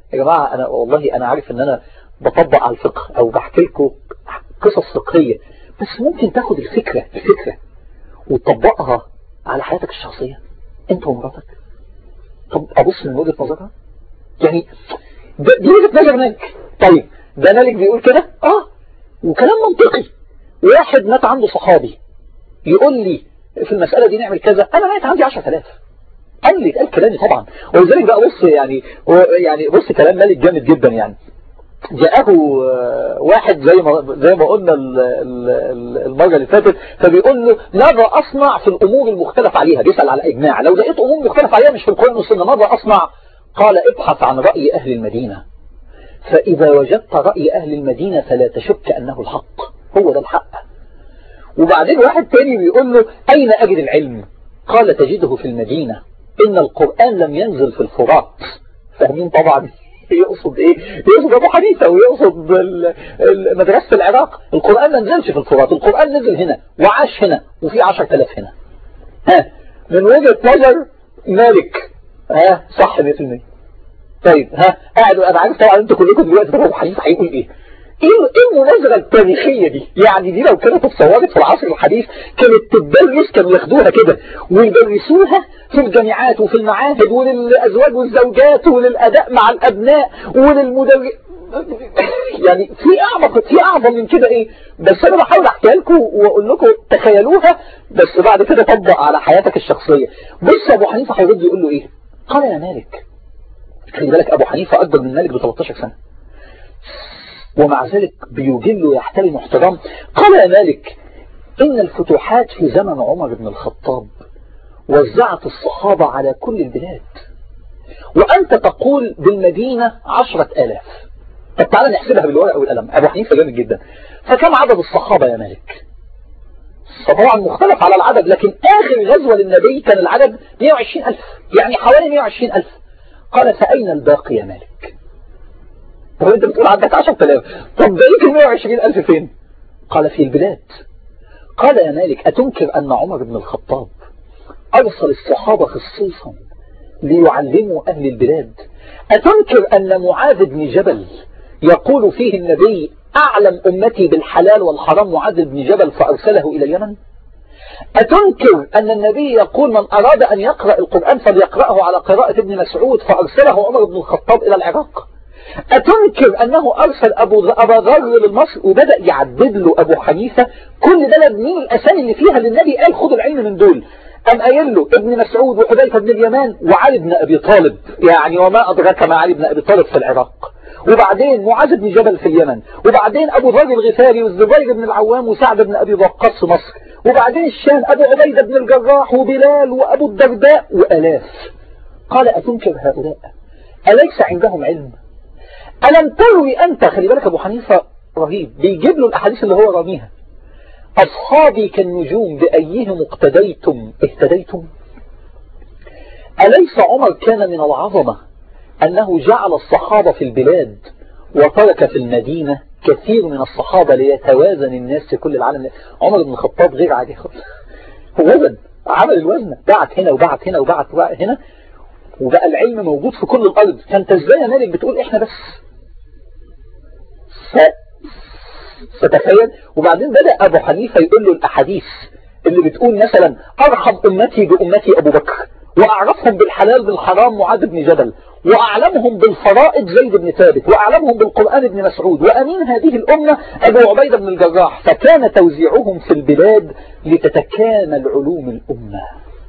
يا جماعة أنا والله أنا عارف إن أنا بطبق على الفقه أو بحكي لكم قصص فقهية بس ممكن تاخد الفكرة الفكرة وتطبقها على حياتك الشخصية أنت ومراتك طب أبص من وجهة نظرها يعني ده دي وجهة نظر مالك طيب ده مالك بيقول كده اه وكلام منطقي واحد مات عنده صحابي يقول لي في المسألة دي نعمل كذا أنا مات عندي 10000 قال لي قال كلامي طبعا ولذلك بقى بص يعني يعني بص كلام مالك جامد جدا يعني جاءه واحد زي ما زي ما قلنا المرة اللي فاتت فبيقول له ماذا أصنع في الأمور المختلف عليها بيسأل على إجماع لو لقيت أمور مختلف عليها مش في القرآن والسنة ماذا أصنع قال ابحث عن رأي أهل المدينة فإذا وجدت رأي أهل المدينة فلا تشك أنه الحق هو ده الحق وبعدين واحد تاني بيقول له أين أجد العلم قال تجده في المدينة إن القرآن لم ينزل في الفرات فاهمين طبعا يقصد ايه يقصد ابو حنيفه ويقصد مدرسه العراق القران ما نزلش في الفرات القران نزل هنا وعاش هنا وفي 10000 هنا ها من وجهه نظر مالك ها صح 100% طيب ها قاعد انا عارف طبعا انتوا كلكم دلوقتي ابو حنيفه هيقول ايه ايه المناظرة التاريخية دي يعني دي لو كانت اتصورت في العصر الحديث كانت تدرس كانوا ياخدوها كده ويدرسوها في الجامعات وفي المعاهد وللأزواج والزوجات وللأداء مع الأبناء وللمدرس يعني في أعمق في أعظم من كده إيه بس أنا بحاول أحكيها لكم وأقول لكم تخيلوها بس بعد كده طبق على حياتك الشخصية بص أبو حنيفة هيرد يقول له إيه قال يا مالك خلي بالك أبو حنيفة أكبر من مالك ب 13 سنة ومع ذلك بيجل ويحترم احترام قال يا مالك إن الفتوحات في زمن عمر بن الخطاب وزعت الصحابة على كل البلاد وأنت تقول بالمدينة عشرة آلاف طب تعالى نحسبها بالورقة والقلم أبو حنيفة جامد جدا فكم عدد الصحابة يا مالك طبعا مختلف على العدد لكن آخر غزوة للنبي كان العدد 120 ألف يعني حوالي 120 ألف قال فأين الباقي يا مالك طب انت بتقول عندك 10000 طب بقيت ال 120000 فين قال في البلاد قال يا مالك أتنكر أن عمر بن الخطاب أرسل الصحابة خصيصا ليعلموا أهل البلاد أتنكر أن معاذ بن جبل يقول فيه النبي أعلم أمتي بالحلال والحرام معاذ بن جبل فأرسله إلى اليمن أتنكر أن النبي يقول من أراد أن يقرأ القرآن فليقرأه على قراءة ابن مسعود فأرسله عمر بن الخطاب إلى العراق أتنكر أنه أرسل أبو أبا ذر لمصر وبدأ يعدد له أبو حنيفة كل بلد مين الأسامي اللي فيها للنبي قال خدوا العلم من دول أم قايل له ابن مسعود وحذيفة بن اليمان وعلي بن أبي طالب يعني وما أدرك مع علي بن أبي طالب في العراق وبعدين معاذ بن جبل في اليمن وبعدين أبو ذر الغفاري والزبير بن العوام وسعد بن أبي وقاص في مصر وبعدين الشام أبو عبيدة بن الجراح وبلال وأبو الدرداء وألاف قال أتنكر هؤلاء أليس عندهم علم ألم تروي أنت خلي بالك أبو حنيفة رهيب بيجيب له الأحاديث اللي هو راميها أصحابي كالنجوم بأيهم اقتديتم اهتديتم أليس عمر كان من العظمة أنه جعل الصحابة في البلاد وترك في المدينة كثير من الصحابة ليتوازن الناس في كل العالم عمر بن الخطاب غير عادي خالص وزن عمل الوزن بعت هنا وبعت هنا وبعت هنا وبقى العلم موجود في كل الأرض فانت ازاي يا مالك بتقول احنا بس ف... فتخيل وبعدين بدأ أبو حنيفة يقول له الأحاديث اللي بتقول مثلا أرحم أمتي بأمتي أبو بكر وأعرفهم بالحلال بالحرام معاذ بن جبل وأعلمهم بالفرائض زيد بن ثابت وأعلمهم بالقرآن ابن مسعود وأمين هذه الأمة أبو عبيدة بن الجراح فكان توزيعهم في البلاد لتتكامل علوم الأمة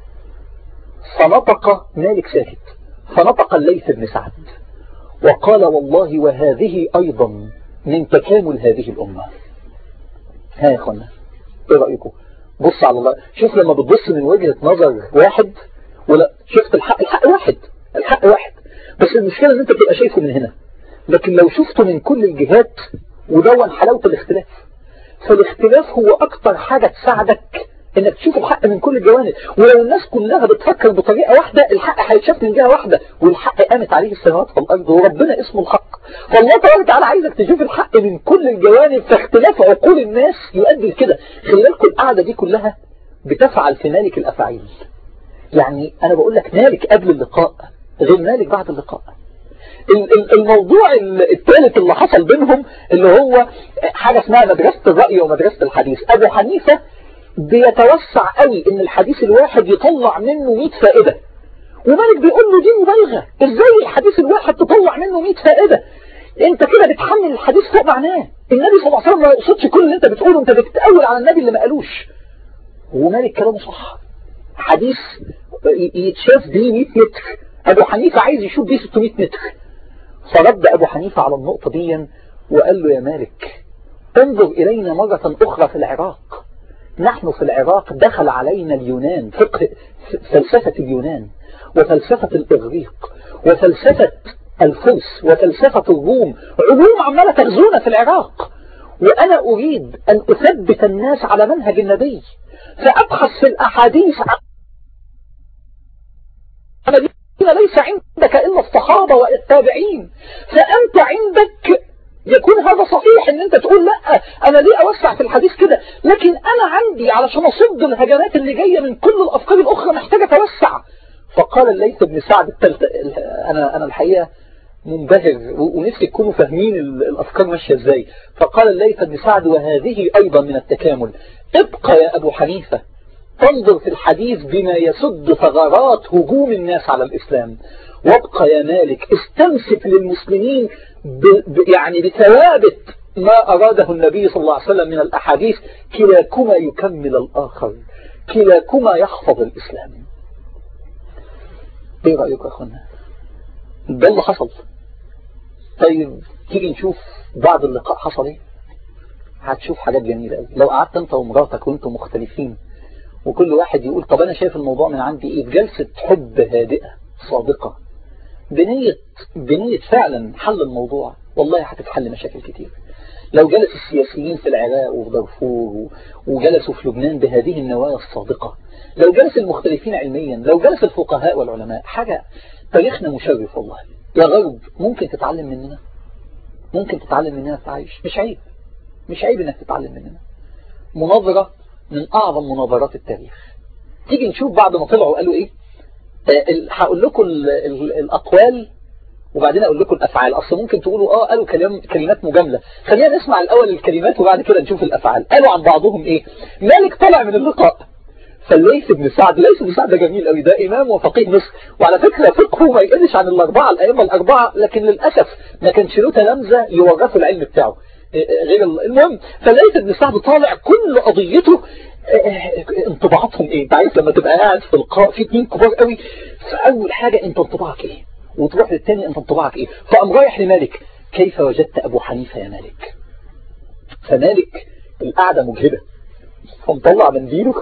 فنطق مالك ساكت فنطق الليث بن سعد وقال والله وهذه أيضا من تكامل هذه الأمة ها يا اخوانا ايه رأيكم بص على الله شوف لما بتبص من وجهة نظر واحد ولا شفت الحق الحق واحد الحق واحد بس المشكلة ان انت بتبقى شايفه من هنا لكن لو شفته من كل الجهات ودون حلاوة الاختلاف فالاختلاف هو اكتر حاجة تساعدك انك تشوف الحق من كل الجوانب ولو الناس كلها بتفكر بطريقة واحدة الحق هيتشاف من جهة واحدة والحق قامت عليه السماوات والارض وربنا اسمه الحق فالله تبارك وتعالى عايزك تشوف الحق من كل الجوانب فاختلاف عقول الناس يؤدي لكده خلي بالكم القعدة دي كلها بتفعل في مالك الافاعيل يعني انا بقول لك مالك قبل اللقاء غير مالك بعد اللقاء ال- ال- الموضوع ال- الثالث اللي حصل بينهم اللي هو حاجة اسمها مدرسة الرأي ومدرسة الحديث أبو حنيفة بيتوسع قوي ان الحديث الواحد يطلع منه 100 فائدة ومالك بيقول له دي مبالغة ازاي الحديث الواحد تطلع منه 100 فائدة انت كده بتحمل الحديث فوق معناه النبي صلى الله عليه وسلم ما يقصدش كل اللي انت بتقوله انت بتتأول على النبي اللي ما قالوش ومالك كلامه صح حديث ي- يتشاف بيه 100 متر ابو حنيفة عايز يشوف بيه 600 متر فرد ابو حنيفة على النقطة دي وقال له يا مالك انظر الينا مرة اخرى في العراق نحن في العراق دخل علينا اليونان فقه فلسفة اليونان وفلسفة الإغريق وفلسفة الفرس وفلسفة الروم علوم عمالة تغزونا في العراق وأنا أريد أن أثبت الناس على منهج النبي فأبحث في الأحاديث عن الذين ليس عندك إلا الصحابة والتابعين فأنت عندك يكون هذا صحيح ان انت تقول لا انا ليه اوسع في الحديث كده لكن انا عندي علشان اصد الهجمات اللي جاية من كل الافكار الاخرى محتاجة اتوسع فقال الليث بن سعد التلت... انا انا الحقيقة منبهر و- ونفسي تكونوا فاهمين ال- الافكار ماشية ازاي فقال الليث بن سعد وهذه ايضا من التكامل ابقى يا ابو حنيفة تنظر في الحديث بما يسد ثغرات هجوم الناس على الإسلام وابقى يا مالك استمسك للمسلمين ب... ب... يعني بثوابت ما أراده النبي صلى الله عليه وسلم من الأحاديث كلاكما يكمل الآخر كلاكما يحفظ الإسلام ايه رأيك يا أخوانا ده اللي حصل طيب تيجي نشوف بعد اللقاء حصل ايه هتشوف حاجات جميلة قوي لو قعدت انت ومراتك وانتم مختلفين وكل واحد يقول طب انا شايف الموضوع من عندي ايه بجلسة حب هادئة صادقة بنية بنية فعلا حل الموضوع والله هتتحل مشاكل كتير لو جلس السياسيين في العراق وفي دارفور وجلسوا في لبنان بهذه النوايا الصادقة لو جلس المختلفين علميا لو جلس الفقهاء والعلماء حاجة تاريخنا مشرف والله يا غرب ممكن تتعلم مننا ممكن تتعلم مننا في عايش مش عيب مش عيب انك تتعلم مننا مناظرة من اعظم مناظرات التاريخ تيجي نشوف بعد ما طلعوا قالوا ايه آه، ال- هقول لكم ال- ال- الاقوال وبعدين اقول لكم الافعال اصل ممكن تقولوا اه قالوا كلام كلمات مجامله خلينا نسمع الاول الكلمات وبعد كده نشوف الافعال قالوا عن بعضهم ايه مالك طلع من اللقاء فالليث بن سعد ليث بن سعد ده جميل قوي ده امام وفقيه مصر وعلى فكره فقهه ما يقلش عن الاربعه الائمه الاربعه لكن للاسف ما كانش له تلامذه يورثوا العلم بتاعه إيه، غير ال- المهم فالليث بن سعد طالع كل قضيته إيه، انطباعاتهم ايه انت عارف لما تبقى قاعد في لقاء في اتنين كبار قوي فاول حاجه انت انطباعك ايه وتروح للتاني انت انطباعك ايه فقام رايح لمالك كيف وجدت ابو حنيفه يا مالك فمالك القعده مجهده فمطلع منديله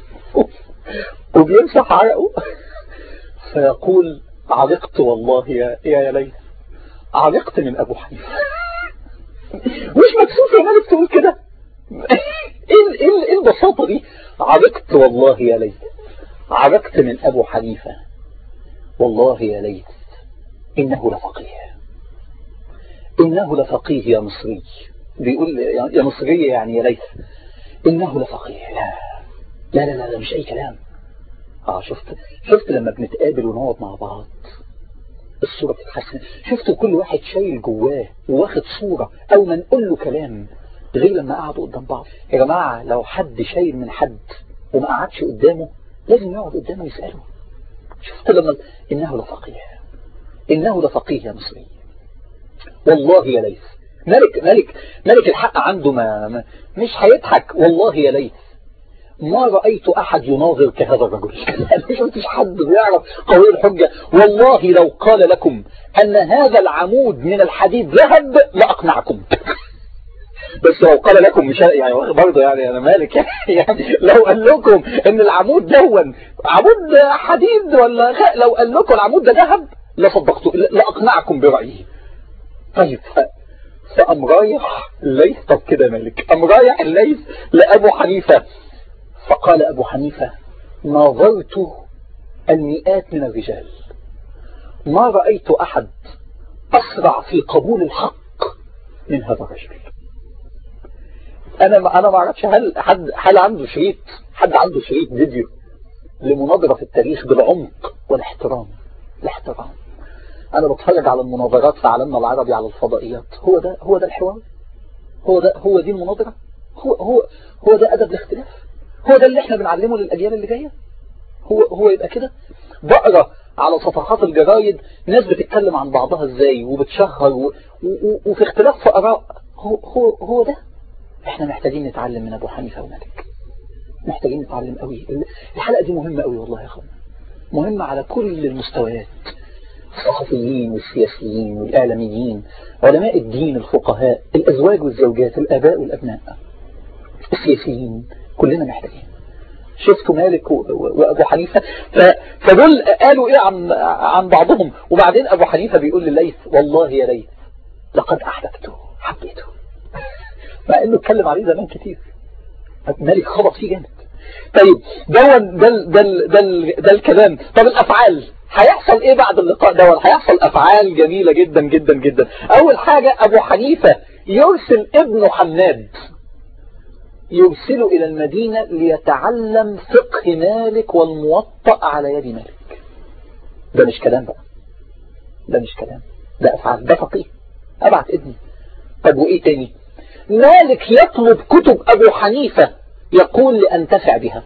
وبيمسح عرقه فيقول عرقت والله يا يا يا ليث عرقت من ابو حنيفه مش مكسوف يا مالك تقول كده ايه ال- ايه ال- ايه البساطه دي عرقت والله يا ليث عرقت من ابو حنيفه والله يا ليث انه لفقيه انه لفقيه يا مصري بيقول يا يا مصرية يعني يا ليث انه لفقيه لا لا لا لا مش اي كلام اه شفت شفت لما بنتقابل ونقعد مع بعض الصورة بتتحسن شفتوا كل واحد شايل جواه وواخد صورة او ما نقول له كلام غير لما قعدوا قدام بعض يا جماعة لو حد شايل من حد وما قعدش قدامه لازم يقعد قدامه يسأله شفت لما انه لفقيه انه لفقيه يا مصري والله يا ليث ملك ملك ملك الحق عنده ما, ما مش هيضحك والله يا ليث ما رأيت أحد يناظر كهذا الرجل أنا ما شفتش حد بيعرف قوي الحجة والله لو قال لكم أن هذا العمود من الحديد ذهب لأقنعكم بس لو قال لكم مش يعني برضه يعني أنا مالك يعني لو قال لكم أن العمود دون عمود حديد ولا غ... لو قال لكم العمود ده ذهب لصدقته لأقنعكم برأيه طيب ف... فقام رايح الليث طب كده مالك قام رايح الليث لأبو حنيفة فقال أبو حنيفة ناظرت المئات من الرجال ما رأيت أحد أسرع في قبول الحق من هذا الرجل أنا ما أنا ما أعرفش هل حد هل عنده شريط حد عنده شريط فيديو لمناظرة في التاريخ بالعمق والاحترام الاحترام انا بتفرج على المناظرات في عالمنا العربي على الفضائيات هو ده هو ده الحوار هو ده هو دي المناظرة هو هو هو ده ادب الاختلاف هو ده اللي احنا بنعلمه للاجيال اللي جايه هو هو يبقى كده بقرا على صفحات الجرايد ناس بتتكلم عن بعضها ازاي وبتشهر و... و... وفي اختلاف في اراء هو هو هو ده احنا محتاجين نتعلم من ابو حنيفه ومالك محتاجين نتعلم قوي الحلقه دي مهمه قوي والله يا اخوانا مهمه على كل المستويات الصحفيين والسياسيين والإعلاميين علماء الدين الفقهاء الأزواج والزوجات الآباء والأبناء السياسيين كلنا محتاجين شفتوا مالك وأبو حنيفة فدول قالوا إيه عن, عن بعضهم وبعدين أبو حنيفة بيقول لليث والله يا ليث لقد أحببته حبيته مع إنه اتكلم عليه زمان كتير مالك خبط فيه جامد طيب ده ده ده ده, ده الكلام طب الأفعال هيحصل ايه بعد اللقاء ده هيحصل افعال جميلة جدا جدا جدا اول حاجة ابو حنيفة يرسل ابنه حناد يرسله الى المدينة ليتعلم فقه مالك والموطأ على يد مالك ده مش كلام بقى ده مش كلام ده افعال ده فقيه ابعت ابني طب وايه تاني مالك يطلب كتب ابو حنيفة يقول لانتفع بها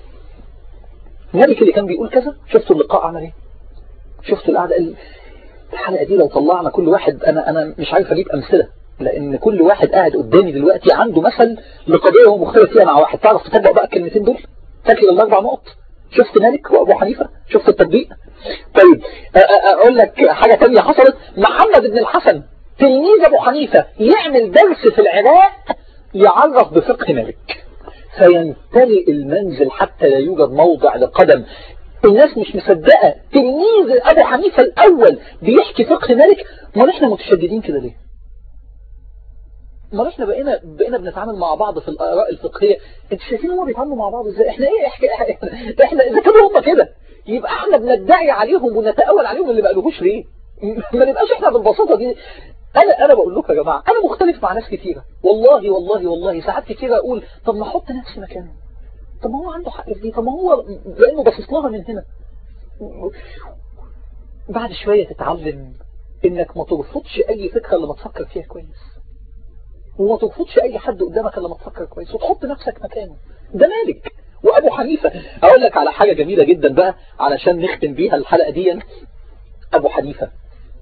مالك اللي كان بيقول كذا شفتوا اللقاء عمل ايه شفتوا القعدة الحلقة دي لو طلعنا كل واحد أنا أنا مش عارف أجيب أمثلة لأن كل واحد قاعد قدامي دلوقتي عنده مثل لقضية هو مختلف فيها مع واحد تعرف تطبق بقى الكلمتين دول فاكر الأربع نقط شفت مالك وأبو حنيفة شفت التطبيق طيب أقول لك حاجة تانية حصلت محمد بن الحسن تلميذ أبو حنيفة يعمل درس في العراق يعرف بفقه مالك فيمتلئ المنزل حتى لا يوجد موضع لقدم الناس مش مصدقة تلميذ أبو حنيفة الأول بيحكي فقه مالك ما احنا متشددين كده ليه ما احنا بقينا بقينا بنتعامل مع بعض في الآراء الفقهية انت شايفين هما بيتعاملوا مع بعض ازاي احنا ايه احنا, احنا, احنا اذا كانوا هما كده يبقى احنا بندعي عليهم ونتأول عليهم اللي ما قالوهوش ليه ما نبقاش احنا بالبساطة دي انا انا بقول لكم يا جماعة انا مختلف مع ناس كتيرة والله والله والله ساعات كتيرة اقول طب ما احط نفسي مكانه طب ما هو عنده حق في دي طب ما هو لانه باصص لها من هنا بعد شوية تتعلم انك ما ترفضش اي فكرة اللي ما تفكر فيها كويس وما ترفضش اي حد قدامك اللي ما تفكر كويس وتحط نفسك مكانه ده مالك وابو حنيفة اقول لك على حاجة جميلة جدا بقى علشان نختم بيها الحلقة دي ابو حنيفة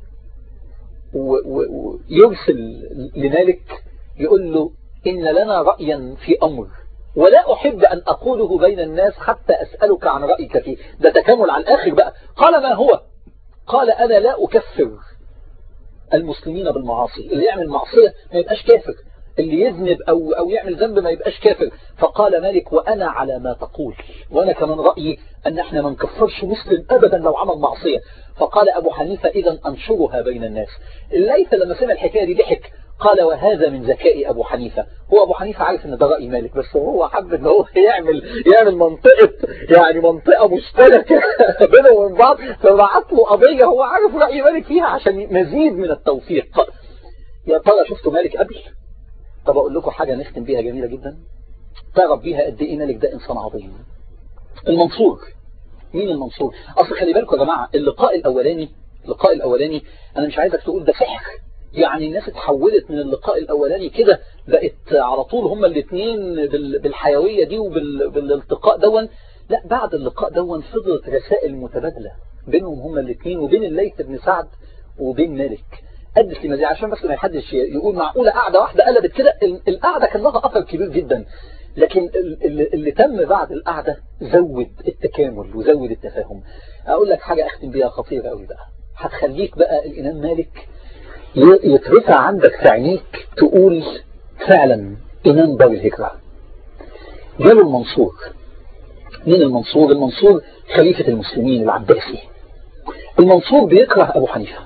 ويرسل لمالك يقول له ان لنا رأيا في امر ولا أحب أن أقوله بين الناس حتى أسألك عن رأيك فيه ده تكامل على الآخر بقى قال ما هو قال أنا لا أكفر المسلمين بالمعاصي اللي يعمل معصية ما يبقاش كافر اللي يذنب أو, أو يعمل ذنب ما يبقاش كافر فقال مالك وأنا على ما تقول وأنا كمان رأيي أن احنا ما نكفرش مسلم أبدا لو عمل معصية فقال أبو حنيفة إذا أنشرها بين الناس الليث لما سمع الحكاية دي ضحك قال وهذا من ذكاء أبو حنيفة هو أبو حنيفة عارف أن ده رأي مالك بس هو حب أن هو يعمل يعمل منطقة يعني منطقة مشتركة بينه وبين بعض فبعت له قضية هو عارف رأي مالك فيها عشان مزيد من التوفيق يا ترى شفتوا مالك قبل طب أقول لكم حاجة نختم بيها جميلة جدا تعرف بيها قد إيه مالك ده إنسان عظيم المنصور مين المنصور أصل خلي بالكم يا جماعة اللقاء الأولاني اللقاء الأولاني أنا مش عايزك تقول ده سحر يعني الناس اتحولت من اللقاء الأولاني كده بقت على طول هما الاثنين بالحيوية دي وبالالتقاء دون لا بعد اللقاء دون فضلت رسائل متبادلة بينهم هما الاثنين وبين الليث بن سعد وبين مالك قد في عشان بس ما حدش يقول معقولة قاعدة واحدة قلبت كده القعدة كان لها أثر كبير جدا لكن اللي, اللي تم بعد القعدة زود التكامل وزود التفاهم أقول لك حاجة أختم بيها خطيرة قوي بقى هتخليك بقى الإمام مالك يترفع عندك في عينيك تقول فعلا إمام دار الهجرة جاله المنصور مين المنصور المنصور خليفة المسلمين العباسي المنصور بيكره أبو حنيفة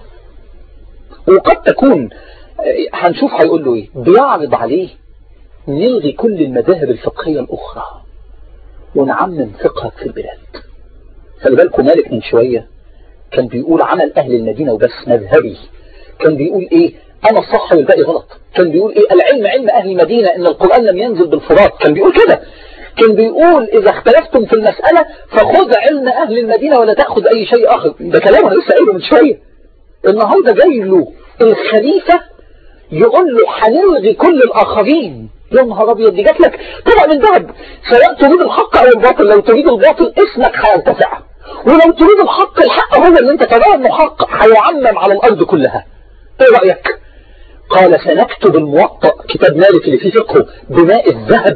وقد تكون هنشوف هيقول له ايه بيعرض عليه نلغي كل المذاهب الفقهية الأخرى ونعمم فقهك في البلاد خلي بالكم مالك من شوية كان بيقول عمل أهل المدينة وبس مذهبي كان بيقول ايه انا الصح والباقي غلط كان بيقول ايه العلم علم اهل المدينة ان القرآن لم ينزل بالفرات كان بيقول كده كان بيقول اذا اختلفتم في المسألة فخذ علم اهل المدينة ولا تأخذ اي شيء اخر ده كلام انا لسه قايله من شوية النهاردة جاي له الخليفة يقول له هنلغي كل الآخرين يا نهار أبيض دي جات لك طبعا من ذهب سواء تريد الحق أو الباطل لو تريد الباطل اسمك هيرتفع ولو تريد الحق الحق هو اللي انت تراه انه حق هيعمم على الأرض كلها ايه رأيك قال سنكتب الموطأ كتاب مالك اللي فيه فقهه بماء الذهب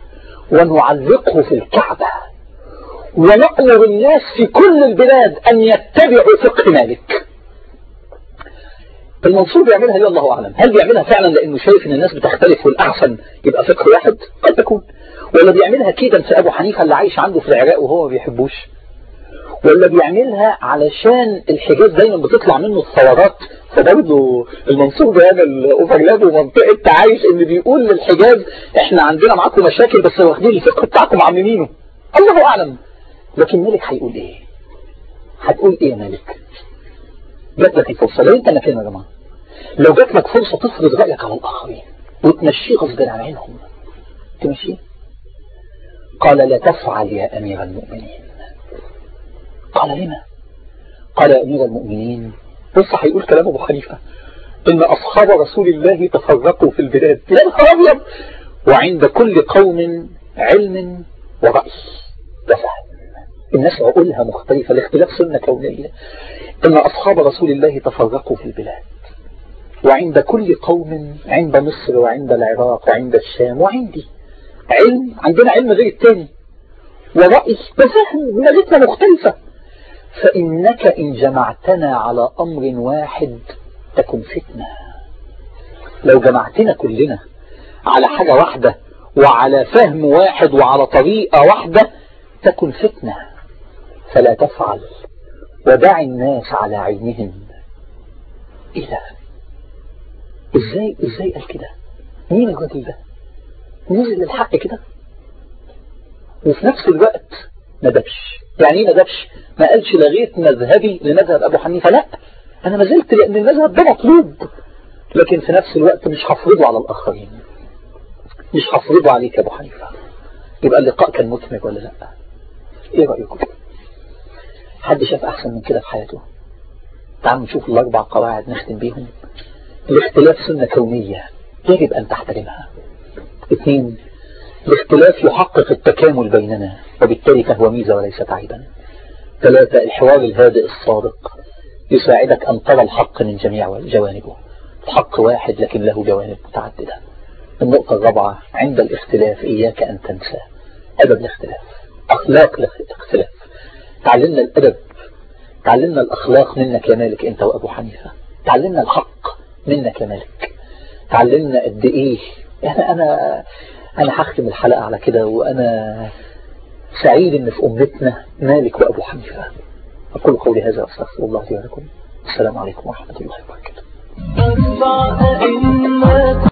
ونعلقه في الكعبة ونأمر الناس في كل البلاد أن يتبعوا فقه مالك المنصور بيعملها ليه الله أعلم هل بيعملها فعلا لأنه شايف أن الناس بتختلف والأحسن يبقى فقه واحد قد تكون ولا بيعملها كيدا في أبو حنيفة اللي عايش عنده في العراق وهو ما بيحبوش ولا بيعملها علشان الحجاز دايما بتطلع منه الثورات فبرضه المنصور بهذا الاوفرلاب ومنطقه تعايش اللي بيقول للحجاز احنا عندنا معاكم مشاكل بس واخدين الفقه بتاعكم عاملينه الله اعلم لكن مالك هيقول ايه هتقول ايه يا مالك جات لك الفرصه لو انت مكانه يا جماعه لو جات لك فرصه تفرض رايك على الاخرين وتمشيه غصب عن عينهم تمشيه قال لا تفعل يا امير المؤمنين قال لما قال يا أمير المؤمنين بص هيقول كلام أبو حنيفة إن أصحاب رسول الله تفرقوا في البلاد يا نهار أبيض وعند كل قوم علم ورأي وفهم الناس عقولها مختلفة الاختلاف سنة كونية إن أصحاب رسول الله تفرقوا في البلاد وعند كل قوم عند مصر وعند العراق وعند الشام وعندي علم عندنا علم غير التاني ورأي وفهم دماغتنا مختلفة فإنك إن جمعتنا على أمر واحد تكن فتنة لو جمعتنا كلنا على حاجة واحدة وعلى فهم واحد وعلى طريقة واحدة تكن فتنة فلا تفعل ودع الناس على عينهم إيه ده إزاي إزاي قال كده مين الراجل ده نزل للحق كده وفي نفس الوقت ندبش يعني ايه ندبش ما قالش لغيت مذهبي لمذهب ابو حنيفة لا انا ما زلت لان المذهب ده مطلوب لكن في نفس الوقت مش هفرضه على الاخرين مش هفرضه عليك يا ابو حنيفة يبقى اللقاء كان مثمر ولا لا ايه رأيكم حد شاف احسن من كده في حياته تعالوا نشوف الاربع قواعد نختم بيهم الاختلاف سنة كونية يجب ان تحترمها اثنين الاختلاف يحقق التكامل بيننا وبالتالي فهو ميزة وليست عيبا ثلاثة الحوار الهادئ الصادق يساعدك أن ترى الحق من جميع جوانبه الحق واحد لكن له جوانب متعددة النقطة الرابعة عند الاختلاف إياك أن تنسى أدب الاختلاف أخلاق الاختلاف تعلمنا الأدب تعلمنا الأخلاق منك يا مالك أنت وأبو حنيفة تعلمنا الحق منك يا مالك تعلمنا قد إيه أنا أنا أنا هختم الحلقة على كده وأنا سعيد إن في أمتنا مالك وأبو حنيفة أقول قولي هذا أستغفر الله لي ولكم السلام عليكم ورحمة الله وبركاته